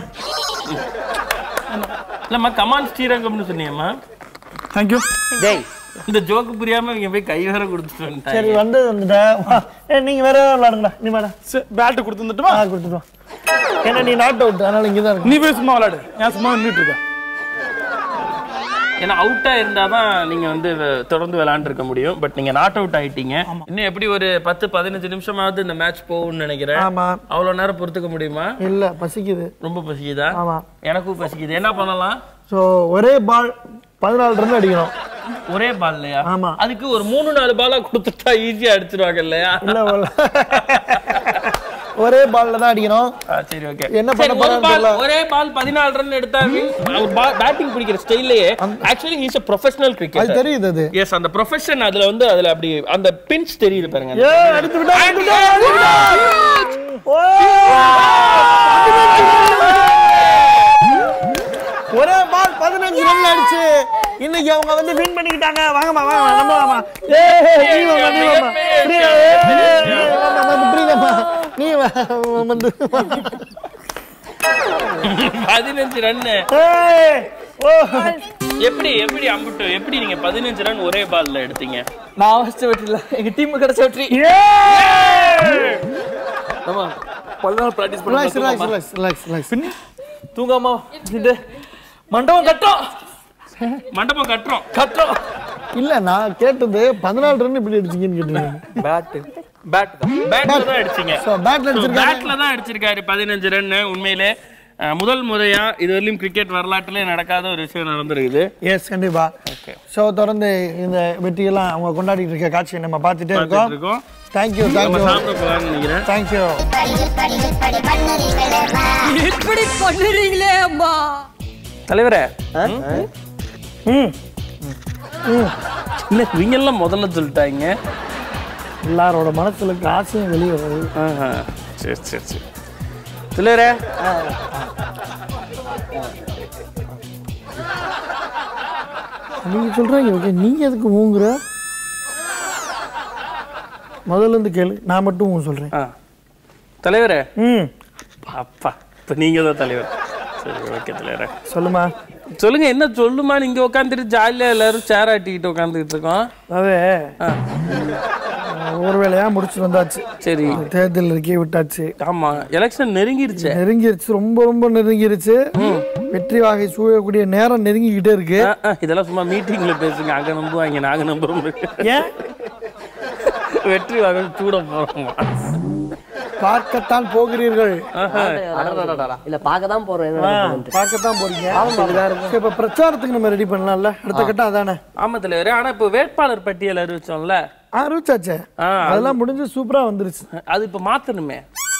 இல்லம்மா கமான் ஸ்ரீரங்கம்னு சொன்னியம்மா தேங்க்யூ டேய் இந்த ஜோக்கு புரியாம இவங்க போய் கை வேற கொடுத்துட்டு வந்துட்டாங்க சரி வந்து வந்துட்டேன் வா. ஏய் நீங்க வேற ஏதாவது விளையாடுங்களா நீ வேற பேட்டு கொடுத்துட்டுமா ஆ கொடுத்துட்டு வா ஏன்னா நீ நாட் அவுட் அதனால இங்க தான் இருக்கு நீ போய் சும்மா விளையாடு ஏன் சும்மா நின்றுட்டு இருக்க ஏன்னா அவுட்டா இருந்தாதான் நீங்க வந்து வ- தொடர்ந்து விளையாண்டு இருக்க முடியும் பட் நீங்க நாட் அவுட் ஆயிட்டீங்க இன்னும் எப்படி ஒரு பத்து பதினஞ்சு நிமிஷமாவது இந்த மேட்ச் போகும்னு நினைக்கிறேன் ஆமா அவ்வளவு நேரம் பொறுத்துக்க முடியுமா இல்ல பசிக்குது ரொம்ப பசிக்குதா ஆமா எனக்கும் பசிக்குது என்ன பண்ணலாம் சோ ஒரே பால் பதினாலு ரன் அடிக்கணும் ஒரே பால் இல்லையா ஆமா. அதுக்கு ஒரு மூணு நாலு பாலா கொடுத்துட்டா ஈஸியா அடிச்சிருவாங்க இல்லையா இல்ல ஒரு- ஒரே பால்ல தான் அடிக்கணும் ஆ, சரி ஓகே என்ன சரி பண்ண ஒரு போறான்னு பால் தெரியல. ஒரே பால் பதினாலு ரன் எடுத்தா அவர் பேட்டிங் பிடிக்கிற ஸ்டைல்லையே ஆக்சுவலி இஸ் a ப்ரொஃபஷனல் அது கிரிக்கெட் தெரியுது அது எஸ் அந்த ப்ரொஃபஷன் அதுல வந்து அதுல அப்படி அந்த பின்ஸ் தெரியுது பாருங்க ஏ அடித்து விட்டா அடித்து விட்டா, அடித்து விட்டா. ஓ! ஒரே பால் பதினஞ்சு ரன் அடிச்சு இன்னைக்கு அவங்க வந்து வின் பண்ணிக்கிட்டாங்க வாங்கம்மா வாங்க நம்ம வாமா ஏ நீ வாமா நீ வாமா பிரியா, ஏய், ஏய், ஏய், வாமா, வந்து பிரியங்கம்மா நீ வா, வந்து வா. பதினஞ்சு ரன் ஏய், ஓ எப்படி எப்படி அம்புட்டு எப்படி நீங்க பதினஞ்சு ரன் ஒரே பால்ல எடுத்தீங்க நான் ஃபர்ஸ்ட் வெற்றில எங்க டீம் கிடைச்ச வெற்றி ஆமா பல நாள் ப்ராக்டிஸ் ரிலாக்ஸ் பண்ணி ரிலாக்ஸ் ரிலாக்ஸ் ரிலாக்ஸ் ரிலாக்ஸ் தூங்காமா இது மண்டபம் கட்டும் மண்டபம் கட்டுறோம் கட்டும் இல்ல நான் கேட்டது பதினாலு ரன் இப்படி அடிச்சீங்கன்னு கேட்டீங்க பேட் பேட் தான் பேட்ல தான் அடிச்சீங்க ஸோ பேட்ல அடிச்சிருக்காங்க பேட்ல தான் அடிச்சிருக்காரு பதினஞ்சு ரன் உண்மையிலே அஹ், முதல் முறையா இது வரையிலும் கிரிக்கெட் வரலாற்றிலே நடக்காத ஒரு விஷயம் நடந்திருக்குது எஸ் கண்டிப்பா ஸோ தொடர்ந்து இந்த வெற்றியெல்லாம் அவங்க கொண்டாடிட்டு இருக்க காட்சியை நம்ம பார்த்துட்டே இருக்கோம் பார்த்துட்டு இருக்கோம் தேங்க்யூ நம்ம தேங்க்யூ சாப்பிட போலாம்னு நினைக்கிறேன் தேங்க்யூ இப்படி பண்ணுறீங்களே அம்மா தலைவரே இல்ல இவங்க எல்லாம் முதல்ல சொல்லிட்டாங்க எல்லாரோட மனசுல காசும் வெளியே வருது ஆஹா. சரி சரி சரி தலைவரே நீங்க சொல்றீங்க ஓகே நீங்க எதுக்கு ஊங்குற முதல்ல இருந்து கேளு நான் மட்டும் உன் சொல்றேன் ஆ. தலைவரே ம் அப்பா இப்ப நீங்க தான் தலைவர் சரி ஓகே தலைவரே சொல்லுமா சொல்லுங்க என்ன சொல்லுமா நீங்க உட்காந்துட்டு ஜாலியா எல்லாரும் சேர் ஆட்டிக்கிட்டு உட்காந்துக்கிட்டு இருக்கோம் அதே ஆ, ஒரு வேலையா முடிச்சு வந்தாச்சு சரி தேர்தல் இருக்கே விட்டாச்சு ஆமா எலெக்ஷன் நெருங்கிருச்சே நெருங்கிருச்சு ரொம்ப ரொம்ப நெருங்கிருச்சு வெற்றி வாகை சூழக்கூடிய நேரம் நெருங்கிக்கிட்டே இருக்கு ஆ, ஆ, இதெல்லாம் சும்மா மீட்டிங்ல பேசுங்க அங்க நம்புவாங்க நாங்க நம்புறோம் ஏன் வெற்றி வாங்க சூட போறோமா பார்க்கத்தான் போகிறீர்கள் இல்ல பார்க்க தான் போறோம் என்ன நடக்குதுன்ட்டு. பார்க்கத்தான் போறீங்க சரி, இப்ப பிரச்சாரத்துக்கு நம்ம ரெடி பண்ணலாம்ல அடுத்த கட்டம் அதானே ஆமா தலைவர் ஆனா இப்ப வேட்பாளர் பட்டியல் அறிவிச்சோம்ல ஆ ருச்சாச்சே ஆ, அதெல்லாம் முடிஞ்சு சூப்பரா வந்துருச்சு அது இப்ப மாத்தணுமே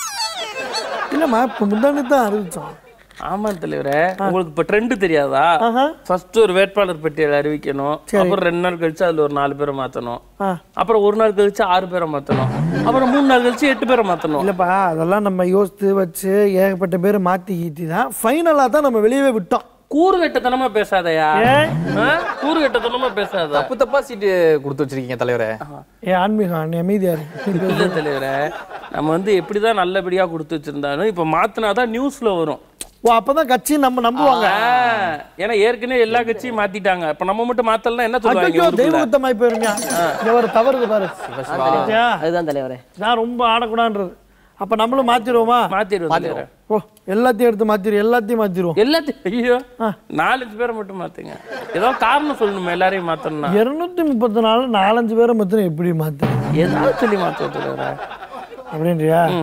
இல்லம்மா இப்ப முந்தானி தான் அறிவிச்சோம் ஆமா தலைவரே உங்களுக்கு இப்ப ட்ரெண்ட் தெரியாதா ஆஹா. ஃபர்ஸ்ட் ஒரு வேட்பாளர் பட்டியல் அறிவிக்கணும் அப்புறம் ரெண்டு நாள் கழிச்சு அதுல ஒரு நாலு பேரை மாத்தணும் ஆ. அப்புறம் ஒரு நாள் கழிச்சு ஆறு பேரை மாத்தணும் அப்புறம் மூணு நாள் கழிச்சு எட்டு பேரை மாத்தணும் இல்லப்பா அதெல்லாம் நம்ம யோசித்து வச்சு ஏகப்பட்ட பேர் மாத்தி கீத்தி தான் ஃபைனலா தான் நம்ம வெளியவே விட்டோம் கூறு கட்டத்தனமா பேசாதயா ஆ? கூறு கட்டத்தனமா பேசாத தப்பு தப்பா சீட்டு கொடுத்து வச்சிருக்கீங்க தலைவரே ஏ ஆன்மீகம் நீ அமைதியா இருக்கு இல்ல தலைவரே நம்ம வந்து எப்படிதான் நல்லபடியா கொடுத்து வச்சிருந்தாலும் இப்ப மாத்தினாதான் நியூஸ்ல வரும் ஓ அப்பதான் கட்சி நம்ம நம்புவாங்க ஆ, ஏன்னா ஏற்கனவே எல்லா கட்சியும் மாத்திட்டாங்க இப்ப நம்ம மட்டும் மாத்தலாம் என்ன சொல்லுவாங்க ஐயோ ஊருக்குள்ள? தெய்வகுத்தமாய் போயிருங்க இங்க ஒரு தவறுது பாரு பாத்தியா? அதுதான் தலைவரே நான் ரொம்ப ஆடக்கூடாதுன்றது அப்ப நம்மளும் மாத்திருவோமா மாத்திடுவோம் தலைவரே. ஓ எல்லாத்தையும் எடுத்து மாத்திரு எல்லாத்தையும் மாத்திருவோம் எல்லாத்தையும் ஐயோ நாலஞ்சு பேரை மட்டும் மாத்துங்க ஏதோ காரணம் சொல்லணுமா எல்லாரையும் மாத்தணும்னா இருநூத்தி முப்பத்தி நாலு நாலஞ்சு பேரை மொத்தம் எப்படி மாத்து ஏதாவது சொல்லி மாத்துவோம் தலைவரே. அப்படின்றியா ம்.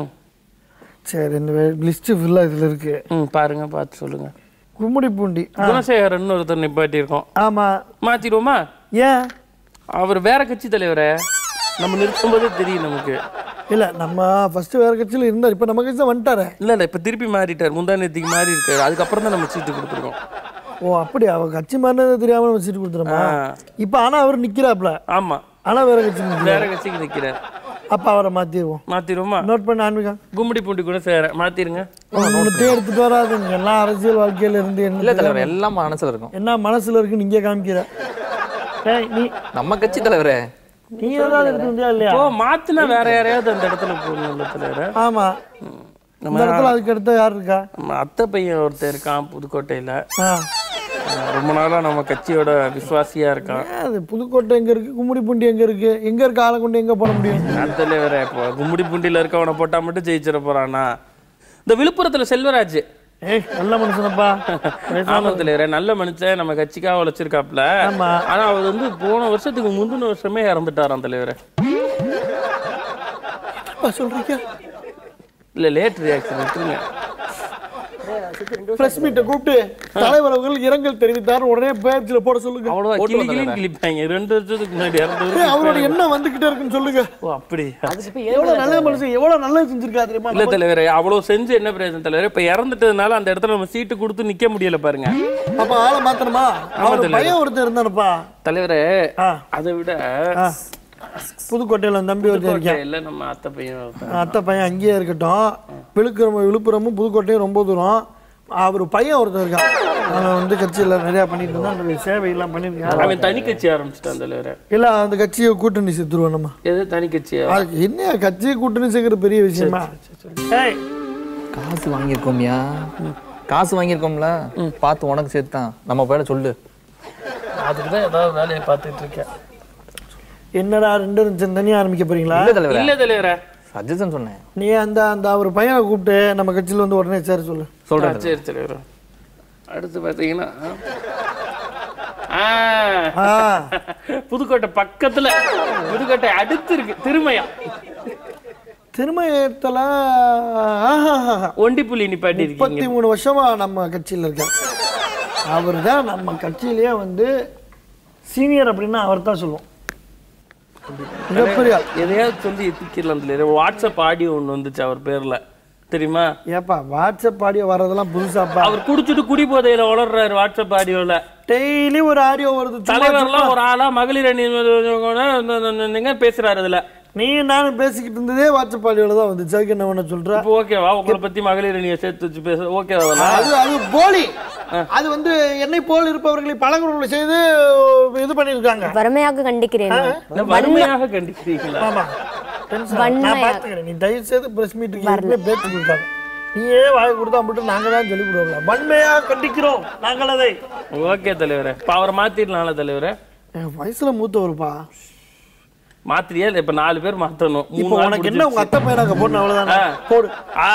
சரி இந்த லிஸ்ட் ஃபுல்லா இதுல இருக்கு ம் பாருங்க பார்த்து சொல்லுங்க கும்முடி பூண்டி ஆ, குணசேகரன் ஒருத்தர் நிப்பாட்டி இருக்கோம் ஆமா மாத்திடுவோமா ஏன் அவர் வேற கட்சி தலைவரே நம்ம நிறுத்தும் போதே தெரியும் நமக்கு இல்ல நம்ம ஃபர்ஸ்ட் வேற கட்சியில இருந்தார் இப்ப நம்ம கட்சி தான் வந்துட்டாரு இல்ல இல்ல இப்ப திருப்பி மாறிட்டார் முந்தா நேத்திக்கு மாறி இருக்காரு அதுக்கப்புறம் தான் நம்ம சீட்டு கொடுத்துருக்கோம் ஓ அப்படி அவ கட்சி மாறினது தெரியாம நம்ம சீட்டு கொடுத்துறோமா இப்ப ஆனா அவர் நிக்கிறாப்ல ஆமா ஆனா வேற கட்சி நிக்கிறார். வேற கட்சிக்கு நிக்கிறார் அப்ப அவரை மாத்திடுவோம் மாத்திடுவோமா நோட் பண்ண ஆன்மீகம் கும்மிடி பூண்டி கூட சேர மாத்திருங்க ஒன்னுத்தையும் எடுத்துட்டு வராதுங்க எல்லாம் அரசியல் வாழ்க்கையில இருந்து இல்ல என்ன தலைவரே எல்லாம் மனசுல இருக்கும் என்ன மனசுல இருக்கு நீங்க காமிக்கிற டேய், நீ நம்ம கட்சி தலைவரே நீ ஏதாவது எடுத்து வந்தியா இல்லையா ஓ மாத்தினா வேற யாரையாவது அந்த இடத்துல போடணும்ல தலைவர ஆமா இந்த இடத்துல அதுக்கு அடுத்த யார் இருக்கா நம்ம அத்தை பையன் ஒருத்தன் இருக்கான் புதுக்கோட்டையில ஆ. அஹ் ரொம்ப நாளா நம்ம கட்சியோட விசுவாசியா இருக்கான் ஏன் அது புதுக்கோட்டை எங்க இருக்கு கும்முடி பூண்டி எங்க இருக்கு எங்க இருக்க ஆளை கொண்டு எங்க போட முடியும் நான் தலைவரே இப்போ கும்மிடி பூண்டியில இருக்கவனை போட்டா மட்டும் ஜெயிச்சிட போறானா இந்த விழுப்புரத்துல செல்வராஜ் ஏய் நல்ல மனுஷனப்பா ஆமா தலைவரே நல்ல மனுஷன் நம்ம கட்சிக்காக உழைச்சிருக்காப்ல ஆமா. ஆனா அவர் வந்து போன வருஷத்துக்கு முந்தின வருஷமே இறந்துட்டாராம் தலைவரே என்னப்பா சொல்றீங்க இல்ல லேட் ரியாக்ஷன் விட்டுருங்க பிரஸ் மீட்டை கூப்பிட்டு தலைவர் அவர்கள் இரங்கல் தெரிவித்தார் உடனே பேஜ்ல போட சொல்லுங்க அவ்வளவுதான் கிளி கிளின்னு கிழிப்பாங்க ரெண்டு வருஷத்துக்கு முன்னாடி ஏய், இறந்தவர் அவரோட என்ன வந்துகிட்டே இருக்குன்னு சொல்லுங்க ஓ அப்படி எவ்வளவு நல்ல மனுஷன் எவ்வளவு நல்லது செஞ்சிருக்கா தெரியுமா இல்ல தலைவரே அவ்வளவு செஞ்சு என்ன பிரயோஜனம் தலைவரே இப்ப இறந்துட்டதுனால அந்த இடத்துல நம்ம சீட்டு கொடுத்து நிக்க முடியல பாருங்க அப்ப ஆளை மாத்தணுமா அவர் பையன் ஒருத்தர் இருந்தானப்பா தலைவரே ஆ. அதை விட ஆ. புதுக்கோட்டையில தம்பி ஒருத்தர் இருக்கேன் இல்ல நம்ம அத்தை பையன் ஒருத்தன். அத்தை பையன் அங்கேயே இருக்கட்டும் விழுப்புரம் விழுப்புரமும் புதுக்கோட்டையும் ரொம்ப தூரம் அவர் பையன் ஒருத்தர் இருக்கான் அவன் வந்து கட்சியில் நிறையா பண்ணிட்டு இருந்தான் அந்த சேவையெல்லாம் பண்ணியிருக்கான் அவன் தனி கட்சி ஆரம்பிச்சிட்டான் தலைவரே இல்லை அந்த கட்சியை கூட்டணி சேர்த்துருவோம் நம்ம எது தனி கட்சியா அதுக்கு என்ன கட்சியை கூட்டணி சேர்க்கிற பெரிய விஷயமா ஏய் காசு வாங்கியிருக்கோம்யா காசு வாங்கியிருக்கோம்ல பார்த்து உனக்கு சேர்த்து தான் நம்ம போயிட சொல்லு அதுக்கு தான் ஏதாவது வேலையை பார்த்துட்டு இருக்கேன் என்னடா ரெண்டு நிமிஷம் தனியாக ஆரம்பிக்க போறீங்களா இல்ல தலைவரே இல்ல தலைவரே சஜஷன் சொன்னேன் நீ அந்த அந்த அவர் பையனை கூப்பிட்டு நம்ம கட்சியில் வந்து உடனே சேர சொல்லு சொல்றேன் ஆ, சரி தலைவரே அடுத்து பாத்தீங்கன்னா ஆ. ஆ புதுக்கோட்டை பக்கத்துல புதுக்கோட்டை அடுத்து இருக்கு திருமயம் திருமயத்தில் ஒண்டிப்புலி நிப்பாட்டி இருக்கீங்க முப்பத்தி மூணு வருஷமா நம்ம கட்சியில் இருக்கார் அவர் தான் நம்ம கட்சியிலேயே வந்து சீனியர் அப்படின்னா அவர் தான் சொல்லுவோம் மிகப்பெரிய ஆள். எதையாவது சொல்லி எத்திக்கலாம் தலைவரே வாட்ஸ்அப் ஆடியோ ஒண்ணு வந்துச்சு அவர் பேர்ல தெரியுமா ஏப்பா வாட்ஸ்அப் ஆடியோ வர்றதெல்லாம் புதுசாப்பா அவர் குடிச்சிட்டு குடி போதையில வளர்றாரு வாட்ஸ்அப் ஆடியோல டெய்லி ஒரு ஆடியோ வருது சும்மா தலைவர்லாம் ஒரு ஆளா மகளிர் அணி நீங்க பேசுறாரு அதுல நீ நானும் பேசிக்கிட்டு இருந்ததே வாட்ஸ்அப் ஆடியோல தான் வந்துச்சு அதுக்கு என்ன பண்ண சொல்ற இப்போ ஓகேவா உங்களை பத்தி மகளிர் அணியை சேர்த்து வச்சு பேச ஓகேவா அதெல்லாம் அது அது போலி அது வந்து என்னை போல் இருப்பவர்களை பழங்குறவர்களை செய்து இது பண்ணியிருக்காங்க வறுமையாக கண்டிக்கிறேன் நான். என்ன வறுமையாக கண்டிக்கிறீங்களா ஆமா டென்ஷன் நான் வன்மையா. பார்த்துக்கிறேன் நீ தயவு செய்து பிரஸ் மீட்டுக்கு ஏற்கனவே பேச்சு கொடுத்தாங்க நீயே வாய் கொடுத்தா மட்டும் நாங்க தான் சொல்லி கொடுவோம் வன்மையா கண்டிக்கிறோம் நாங்கள் அதை ஓகே தலைவரே இப்ப அவரை மாத்திடலாம்ல தலைவரே என் வயசுல மூத்தவருப்பா மாத்திரியா இல்ல இப்ப நாலு பேர் மாத்தணும் இப்போ மூணு நாள் உனக்கு என்ன உங்க அத்தை பையனாக போடணும் அவ்வளவுதானே ஆ. போடு ஆ.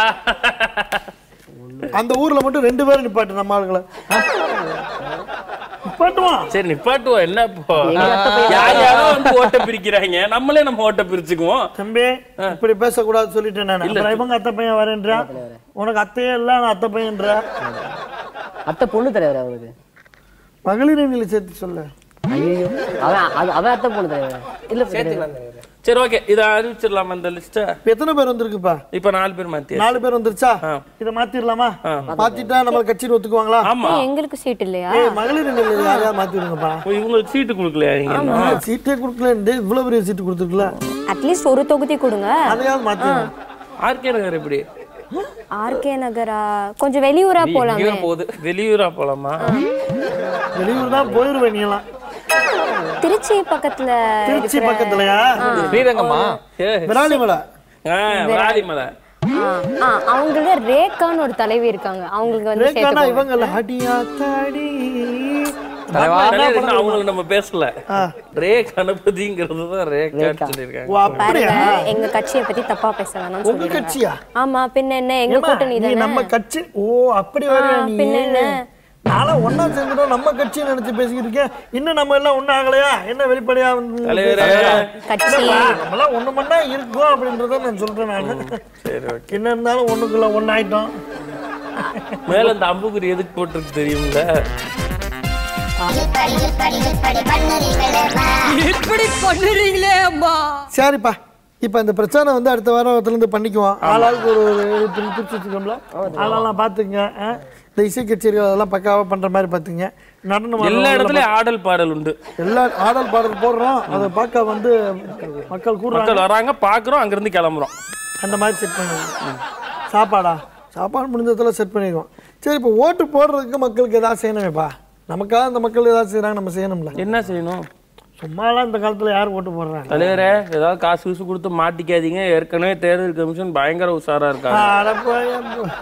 அந்த ஊர்ல மட்டும் ரெண்டு பேரும் நிப்பாட்டு நம்ம ஆளுகளை நிப்பாட்டுவான் சரி நிப்பாட்டுவோம் என்ன இப்போ யார் யாரோ வந்து ஓட்ட பிரிக்கிறாங்க நம்மளே நம்ம ஓட்ட பிரிச்சுக்குவோம் தம்பி இப்படி பேசக்கூடாது சொல்லிட்டேன் நான் அப்புறம் இவங்க அத்தை பையன் வரேன்றா உனக்கு அத்தையே இல்ல நான் அத்தை பையன்றா அத்தை பொண்ணு தலைவர் அவனுக்கு மகளிர் அணியில சேர்த்து சொல்ல ஐயோ அவன் அது- அவன் அத்தை பொண்ணு தலைவர் இல்ல தலைவர். சரி ஓகே இதை அறிவிச்சிடலாமா இந்த லிஸ்ட்டை இப்ப எத்தனை பேர் வந்திருக்குப்பா இப்ப நாலு பேர் மாத்தி நாலு பேர் வந்துருச்சா இதை மாத்திரலாமா மாத்திட்டா நம்ம கட்சியில் ஒத்துக்குவாங்களா ஆமா ஏய், எங்களுக்கு சீட் இல்லையா ஏய் மகளிர் அணியில யாரையா மாத்தி விடுங்கப்பா ஓ, இவங்களுக்கு சீட்டு கொடுக்கலையா நீங்க இன்னும்? சீட்டே கொடுக்கல இவ்வளவு பெரிய சீட்டு கொடுத்துருக்கல அட்லீஸ்ட் ஒரு தொகுதி கொடுங்க அதையாவது மாத்தி ஆர்கே நகர் எப்படி ஆர்கே நகரா கொஞ்சம் வெளியூரா போலாமே போகுது வெளியூரா போலாமா வெளியூர் தான் போயிருவேன் நீ எல்லாம் திருச்சி பக்கத்துல திருச்சி பக்கத்துலயா ஸ்ரீரங்கம்மா ஏ, விராலிமலை ஆ, விராலிமலை ஆ, ஆ, அவங்களுக்கு ரேகான்னு ஒரு தலைவி இருக்காங்க அவங்களுக்கு வந்து ரேகானா சேர்த்து இவங்க இல்ல அடியா தாடி தலைவர், இன்னும் அவங்களுக்கு நம்ம பேசல ரே கணபதிங்கிறது தான் ரேகான்னு சொல்லியிருக்காங்க ஓ அப்படியா பாருங்க எங்க கட்சியை பத்தி தப்பா பேச வேணாம்னு உங்க சொல்லிடுங்க கட்சியா ஆமா பின்ன என்ன எங்க ஏம்மா, கூட்டணி நீ தானே நம்ம கட்சி ஓ அப்படி வரையா நீ பின்ன என்ன? நாளா ஒண்ணா சேர்ந்துட்டோம் நம்ம கட்சியை நினைச்சு பேசிக்கிட்டு இருக்கேன் இன்னும் நம்ம எல்லாம் ஒண்ணு ஆகலையா என்ன வெளிப்படையா வந்து தலைவரே கட்சி இல்லப்பா, நம்மலாம் ஒண்ணு மண்ணா இருக்கோம் அப்படின்றத நான் சொல்றேன் நான் என்ன இருந்தாலும் ஒண்ணுக்குள்ள ஒண்ணு ஆயிட்டோம் மேல இந்த அம்புக்குறி எதுக்கு போட்டிருக்கு தெரியும்ல சரிப்பா இப்ப இந்த பிரச்சனை வந்து அடுத்த வாரத்துல இருந்து பண்ணிக்குவோம் ஆளாளுக்கு ஒரு ஒரு பிரி- பிரிச்சு வச்சுக்கோம்ல ஆளாலாம் பாத்துங்க இந்த இசை கச்சேரி அதெல்லாம் பக்காவா பண்ற மாதிரி பாத்துங்க நடனம் எல்லா ஆடுறவங்க இடத்துலயும் ஆடல் பாடல் உண்டு எல்லா ஆடல் பாடல் போடுறோம் அதை பார்க்க வந்து மக்கள் கூடுறாங்க மக்கள் வராங்க பாக்குறோம் அங்க இருந்து கிளம்புறோம் அந்த மாதிரி செட் பண்ணிடுவோம் சாப்பாடா சாப்பாடு முடிஞ்சதில் செட் பண்ணிடுவோம் சரி இப்போ ஓட்டு போடுறதுக்கு மக்களுக்கு ஏதாவது செய்யணுமேப்பா நமக்காக அந்த மக்கள் ஏதாவது செய்கிறாங்க நம்ம செய்யணும்ல என்ன செய்யணும் சும்மாலாம் இந்த காலத்தில் யார் ஓட்டு போடுறாங்க தலைவரே ஏதாவது காசு கீசு கொடுத்து மாட்டிக்காதீங்க ஏற்கனவே தேர்தல் கமிஷன் பயங்கர உஷாரா இருக்காங்க அட போய்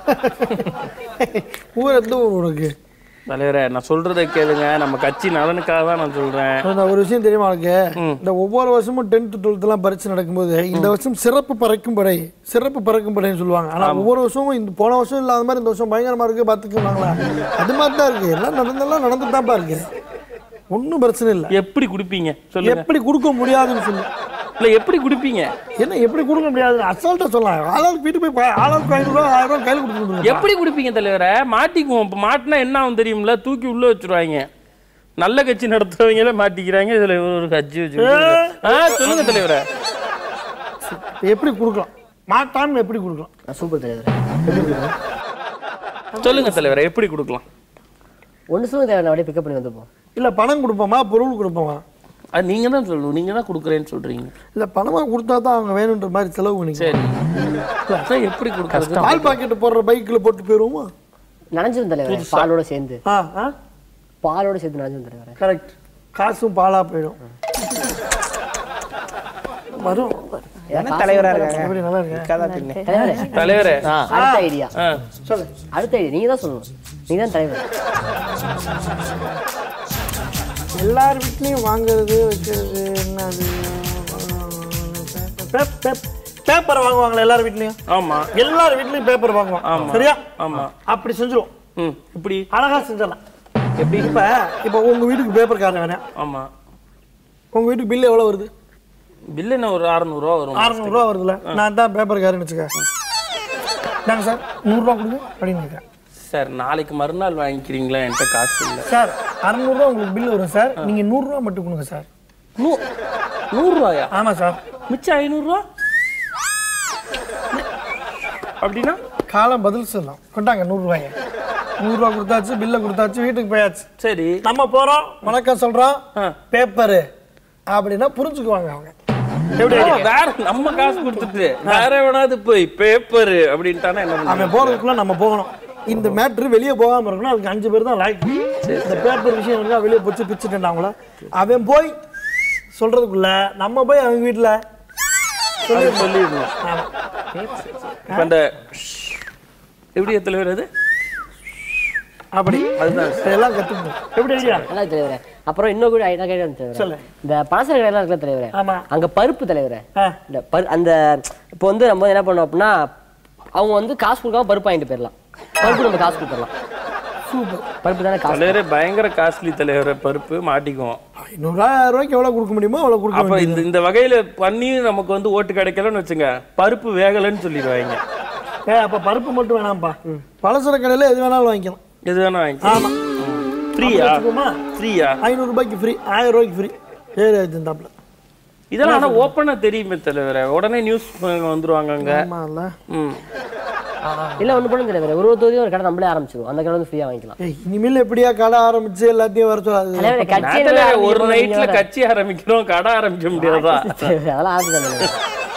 ஊர் எந்த ஊர் உனக்கு தலைவரே நான் சொல்றதை கேளுங்க நம்ம கட்சி நலனுக்காக தான் நான் சொல்றேன் நான் ஒரு விஷயம் தெரியுமா உனக்கு இந்த ஒவ்வொரு வருஷமும் டென்த் டுவெல்த்லாம் பரீட்சை நடக்கும்போது இந்த வருஷம் சிறப்பு பறக்கும் படை சிறப்பு பறக்கும் படைன்னு சொல்லுவாங்க ஆனா ஒவ்வொரு வருஷமும் இந்த போன வருஷம் இல்லாத மாதிரி இந்த வருஷம் பயங்கரமா இருக்கு பார்த்துக்கோங்களா அது மாதிரி தான் இருக்கு எல்லாம் நடந்தெல்லாம் நடந்துட்டு தான்ப்பா இருக்கு ஒன்றும் பிரச்சனை இல்லை எப்படி குடிப்பீங்க சொல்லுங்க எப்படி கொடுக்க முடியாதுன்னு சொல்லு இல்ல எப்படி குடிப்பீங்க என்ன எப்படி கொடுக்க முடியாது அசால்ட்டா சொல்லலாம் ஆளாளுக்கு வீட்டு போய் பா- ஆளாளுக்கு ஐநூறு ரூபா ஆயிரம் ரூபா கையில் கொடுத்துருங்க எப்படி குடிப்பீங்க தலைவரை மாட்டிக்குவோம் இப்ப மாட்டினா என்ன ஆகும் தெரியும்ல தூக்கி உள்ள வச்சிருவாங்க நல்ல கட்சி நடத்துறவங்களே மாட்டிக்கிறாங்க இதுல இவர் ஒரு கட்சி வச்சு ஆ சொல்லுங்க தலைவரை எப்படி கொடுக்கலாம் மாட்டான்னு எப்படி கொடுக்கலாம் சூப்பர் தலைவர் சொல்லுங்க தலைவரை எப்படி கொடுக்கலாம் ஒன்று சொல்லுங்க தலைவர் நான் அப்படியே பிக்கப் பண்ணி வந்துப்போம் இல்ல பணம் கொடுப்போமா பொருள் கொடுப்போமா அது நீங்க தான் சொல்லணும் நீங்க தான் கொடுக்குறேன்னு சொல்றீங்க இல்ல பணமா கொடுத்தா தான் அவங்க வேணுன்ற மாதிரி செலவு பண்ணிக்கலாம் சரி அதான் எப்படி கொடுக்கறது பால் பாக்கெட் போடுற பைக்கில் போட்டு போயிருவோமா நனைஞ்சிரும் தலைவர் பாலோட சேர்ந்து ஆ ஆ பாலோட சேர்த்து நனைஞ்சிரும் தலைவர் கரெக்ட் காசும் பாலா போயிடும் வரும் என்ன தலைவரா இருக்காங்க எப்படி நல்லா இருக்கு கதா பின்ன தலைவரே தலைவரே அடுத்த ஐடியா ஆ, சொல்லு அடுத்த ஐடியா நீங்க தான் சொல்லணும் நீங்க தான் தலைவர் எல்லார் வீட்லயும் வாங்குறது வைக்கிறது என்னது பேப்பர் வாங்குவாங்களா எல்லார் வீட்லயும் ஆமா எல்லார் வீட்லயும் பேப்பர் வாங்குவோம் சரியா ஆமா அப்படி செஞ்சிருவோம் ம் இப்படி அழகா செஞ்சிடலாம் எப்படி இப்ப இப்ப உங்க வீட்டுக்கு பேப்பர் காரன் வேணாம் ஆமா உங்க வீட்டுக்கு பில் எவ்வளவு வருது பில்லு என்ன ஒரு அறநூறுவா வரும் அறுநூறுவா வருதுல்ல நான் தான் பேப்பர் காரன்னு வச்சுக்க நாங்க சார் நூறுரூவா கொடுங்க அப்படின்னு கேட்குறேன் சார் நாளைக்கு மறுநாள் வாங்கிக்கிறீங்களா என்கிட்ட காசு இல்லை சார் அறநூறுவா உங்களுக்கு பில் வரும் சார் நீங்க நூறுரூவா மட்டும் கொடுங்க சார் நூ நூறுரூவாயா ஆமா சார் மிச்சம் ஐநூறுரூவா அப்படின்னா காலம் பதில் சொல்லலாம் கொண்டாங்க நூறுரூவாய நூறுரூவா கொடுத்தாச்சு பில்லை கொடுத்தாச்சு வீட்டுக்கு போயாச்சு சரி நம்ம போறோம் வணக்கம் சொல்றோம் ஆ. பேப்பரு அப்படின்னா புரிஞ்சுக்குவாங்க அவங்க எப்படி ஆமா, வேற நம்ம காசு கொடுத்துட்டு வேற எவனாவது போய் பேப்பர் அப்படின்ட்டானா என்ன பண்ணுவீங்க? அவன் போறதுக்குள்ள நம்ம போகணும் இந்த மேட்ரு வெளியே போகாம இருக்கணும் அதுக்கு அஞ்சு பேர் தான் லாய்க்கு இந்த பேப்பர் விஷயம் இருக்கா வெளியே போச்சு பிச்சுட்டேன் அவங்கள அவன் போய் சொல்றதுக்குள்ள நம்ம போய் அவங்க வீட்டுல அது சொல்லிடணும் இப்ப அந்த எப்படி தலைவர் அது அப்படி அதுதான் இதெல்லாம் கத்துக்கணும் எப்படி ஐடியா நல்லா இருக்கு தலைவரே அப்புறம் இன்னும் கூட ஐடியா கேட்டு தலைவரே சொல்லு. இந்த பழசர கடையெல்லாம் இருக்குல்ல தலைவரே ஆமா. அங்க பருப்பு தலைவரே ஆ. இந்த பரு அந்த இப்போ வந்து நம்ம என்ன பண்ணோம் அப்படின்னா அவங்க வந்து காசு கொடுக்காம பருப்பு வாங்கிட்டு போயிடலாம் பருப்பு நம்ம காசு கொடுத்துடலாம் சூப்பர் பருப்பு தானே காசு தலைவரே பயங்கர காஸ்ட்லி தலைவரை பருப்பு மாட்டிக்குவோம் ஐநூறாயிரம் ரூபாய்க்கு எவ்வளவு கொடுக்க முடியுமோ அவ்வளவு கொடுக்க அப்ப இந்த இந்த வகையில பண்ணி நமக்கு வந்து ஓட்டு கிடைக்கலன்னு வச்சுங்க பருப்பு வேகலைன்னு சொல்லிடுவாங்க ஏ அப்ப பருப்பு மட்டும் வேணாம்ப்பா பலசர கடையில எது வேணாலும் வாங்கிக்கலாம் எது வேணா வாங்கிக்கலாம் ஃப்ரீயா வச்சுக்கோமா ஃப்ரீயா ஐநூறு ரூபாய்க்கு ஃப்ரீ ஆயிரம் ரூபாய்க்கு ஃப்ரீ ஏறி இருந்தாப்ல இதெல்லாம் ஆனா ஓப்பனா தெரியுமே தலைவரே உடனே நியூஸ் வந்துருவாங்க அங்க ஆமாம்ல ம். இல்ல ஒண்ணு பண்ணுங்க தலைவரே ஒரு ஒரு தொகுதியும் ஒரு கடை நம்மளே ஆரம்பிச்சிருவோம் அந்த கடை வந்து ஃப்ரீயா வாங்கிக்கலாம் ஏய் இனிமேல் எப்படியா கடை ஆரம்பிச்சு எல்லாத்தையும் வர சொல்லாது தலைவரே கட்சி நான் தலைவரே, ஒரு நைட்ல கட்சி ஆரம்பிக்கிறோம் கடை ஆரம்பிக்க முடியாதா அதெல்லாம் ஆரம்பிச்சு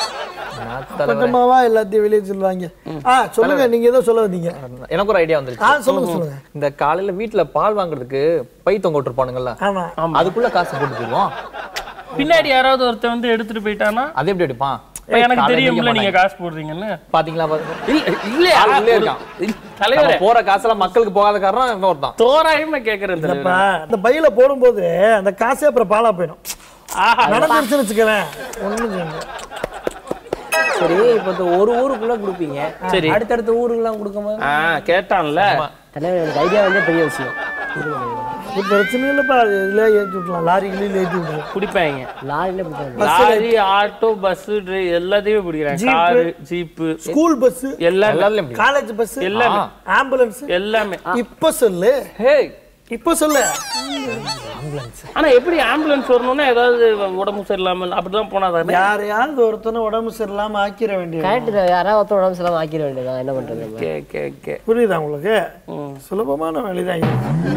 பட்டமாவா எல்லாத்தையும் வெளியே சொல்லுவாங்க ஆ சொல்லுங்க நீங்க ஏதோ சொல்ல வந்தீங்க எனக்கு ஒரு ஐடியா ஆ வந்துருச்சு சொல்லுங்க சொல்லுங்க இந்த காலையில வீட்டுல பால் வாங்குறதுக்கு பை தொங்க விட்டுருப்பானுங்கல்ல ஆமா அதுக்குள்ள காசு போட்டு போயிடுவோம் பின்னாடி யாராவது ஒருத்தன் வந்து எடுத்துட்டு போயிட்டானா அது எப்படி எடுப்பான் இப்ப எனக்கு காலையில தெரியும்ல நீங்க நீங்க காசு போடுறீங்கன்னு பாத்தீங்களா பாத்தீங்களா? இல்ல இல்லையா ஆள் உள்ளே ஒரு- இருக்கான். இல்ல, தலைவரே நம்ம போற காசெல்லாம் மக்களுக்கு போகாத காரணம் இவன் ஒருத்தான் தோராயமா கேக்குறேன் தலைவரே அப்ப அந்த பையில போடும்போது அந்த காசே அப்புறம் பாலா போயிடும் நடந்துருச்சுன்னு வச்சுக்கவேன் ஒண்ணும் செய்ய முடியாது. சரி இப்போ இந்த ஒரு ஊருக்குள்ள கொடுப்பீங்க சரி. அடுத்தடுத்த ஊருக்குலாம் கொடுக்கும்போது ஆ கேட்டான்ல தலைவர் எனக்கு ஐடியா வந்து பெரிய விஷயம் இது பிரச்சனை இல்லப்பா அது இதுல ஏற்றி விட்டுலாம் லாரிகளில் ஏற்றி விட்டுலாம் குடிப்பாங்க லாரில பிடிச்சாங்க லாரி ஆட்டோ பஸ் எல்லாத்தையுமே பிடிக்கிறாங்க காரு ஜீப்பு ஸ்கூல் பஸ் எல்லாமே எல்லாத்துலயும் இப்படி. காலேஜ் பஸ் எல்லாமே ஆம்புலன்ஸ் எல்லாமே இப்ப சொல்லு ஹே இப்ப சொல்லு ஆனா எப்படி ஆம்புலன்ஸ் வரணும்னா ஏதாவது உடம்பு சரியில்லாம அப்படிதான் போனா தானே யாரையாவது ஒருத்தனை உடம்பு சரியில்லாம ஆக்கிர வேண்டியது கரெக்ட் யாராவது ஒருத்தர் உடம்பு சரியில்லாம ஆக்கிட வேண்டியதான் என்ன பண்றது நம்ம? கே கே கே புரியுதா உங்களுக்கு சுலபமான வேலைதான் இது.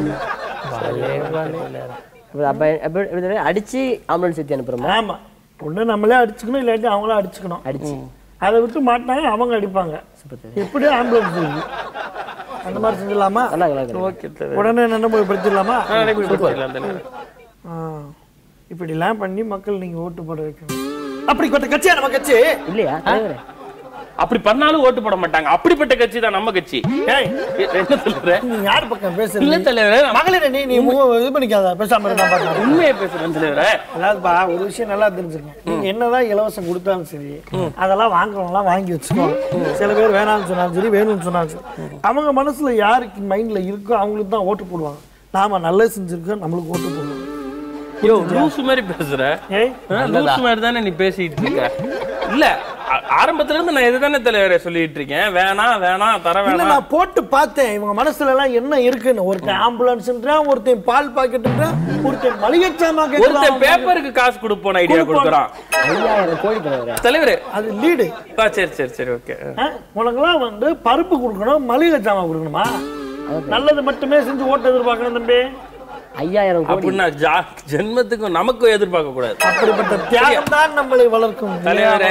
இப்ப அப்ப அப்ப எப்படி அடிச்சு ஆம்புலன்ஸ் ஏத்தி அனுப்புறோமா ஆமா ஒண்ணு நம்மளே அடிச்சுக்கணும் இல்லாட்டி அவங்களே அடிச்சுக்கணும் அடிச்சு அதை விட்டு மாட்டினாங்க அவங்க அடிப்பாங்க எப்படி ஆம்புலன்ஸ் இருக்கு அந்த மாதிரி செஞ்சிடலாமா நல்லா நல்லா ஓகே தலைவர் உடனே நடைமுறைப்படுத்திடலாமா நடைமுறைப்படுத்திடலாம் தலைவர். ஆ, இப்படிலாம் பண்ணி மக்கள் நீங்க ஓட்டு போட வைக்கணும் அப்படிப்பட்ட கட்சியா நம்ம கட்சி இல்லையா தலைவரே அப்படி பண்ணாலும் ஓட்டு போட மாட்டாங்க அப்படிப்பட்ட கட்சி தான் நம்ம கட்சி ஏய் என்ன தலைவரே நீ யார் பக்கம் இல்ல பேசுறீங்க தலைவரே நான் மகளிர நீ நீ முகம் இது பண்ணிக்காத பேசாம இருந்தா பாக்கலாம் உண்மையை பேசுறேன் தலைவரே அதாவதுப்பா ஒரு விஷயம் நல்லா தெரிஞ்சுக்கணும் நீங்க என்னதான் இலவசம் கொடுத்தாலும் சரி அதெல்லாம் வாங்குறவங்களாம் வாங்கி வச்சுக்கோ சில பேர் வேணாம்னு சொன்னாலும் சரி வேணும்னு சொன்னாலும் சரி அவங்க மனசுல யாருக்கு மைண்ட்ல இருக்கோ அவங்களுக்கு தான் ஓட்டு போடுவாங்க நாம நல்லது செஞ்சிருக்கோம் நம்மளுக்கு ஓட்டு போடுவாங்க யோ லூசு மாதிரி பேசுற ஏய் ஆ, லூசு மாதிரி தானே நீ பேசிட்டு இருக்க இல்ல ஆ- ஆரம்பத்துல இருந்து நான் இதுதானே தலைவரே சொல்லிட்டு இருக்கேன் வேணாம் வேணாம் தர இல்ல வேணாம் நான் போட்டு பார்த்தேன் இவங்க மனசுல எல்லாம் என்ன இருக்குன்னு ஒருத்தன் ஆம்புலன்ஸ்ன்றான் ஒருத்தன் பால் பாக்கெட்டுன்றான் ஒருத்தன் மளிகை சாமான் ஒருத்தன் கேட்கறான் பேப்பருக்கு காசு கொடுப்போம் ஐடியா கொடுக்குறான் ஐயாயிரம் கோடி தலைவரே தலைவரே அது லீடு ஆ, சரி சரி சரி ஓகே உனக்கெல்லாம் வந்து பருப்பு கொடுக்கணும் மளிகை சாமான் கொடுக்கணுமா நல்லது மட்டுமே செஞ்சு ஓட்டு எதிர்பார்க்கணும் தம்பி ஐயாயிரம் கோடி அப்படின்னா ஜா- ஜென்மத்துக்கும் நமக்கும் எதிர்பார்க்க கூடாது அப்படிப்பட்ட தியாகம் தான் நம்மளை வளர்க்கும் தலைவரே.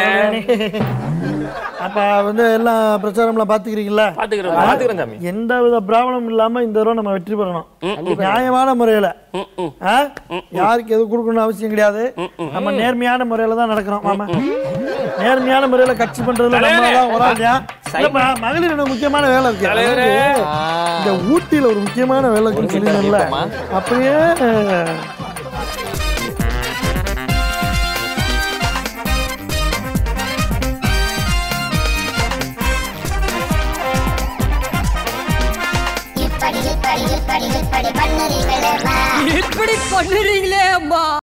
அப்ப வந்து எல்லாம் பிரச்சாரம்லாம் பாத்துக்கிறீங்களா பாத்துக்கிறோம் பாத்துக்கிறேன் சாமி எந்த வித ப்ராப்ளம் இல்லாம இந்த தடவை நம்ம வெற்றி பெறணும் நியாயமான முறையில ம், ம். ஆ? யாருக்கு எது கொடுக்கணும்னு அவசியம் கிடையாது நம்ம நேர்மையான முறையில தான் நடக்கிறோம் ஆமா நேர்மையான முறையில கட்சி பண்றதுல நம்ம தான் ஒரு ஆள் தான். இல்லப்பா, மகளிர் எனக்கு முக்கியமான வேலை இருக்கு தலைவரே. இந்த ஊட்டியில ஒரு முக்கியமான வேலை இருக்குன்னு சொல்லிடுறேன்ல அப்படியே இப்படி இப்படி இப்படி இப்படி பண்ணுறீங்களே இப்படி பண்ணுறீங்களே அம்மா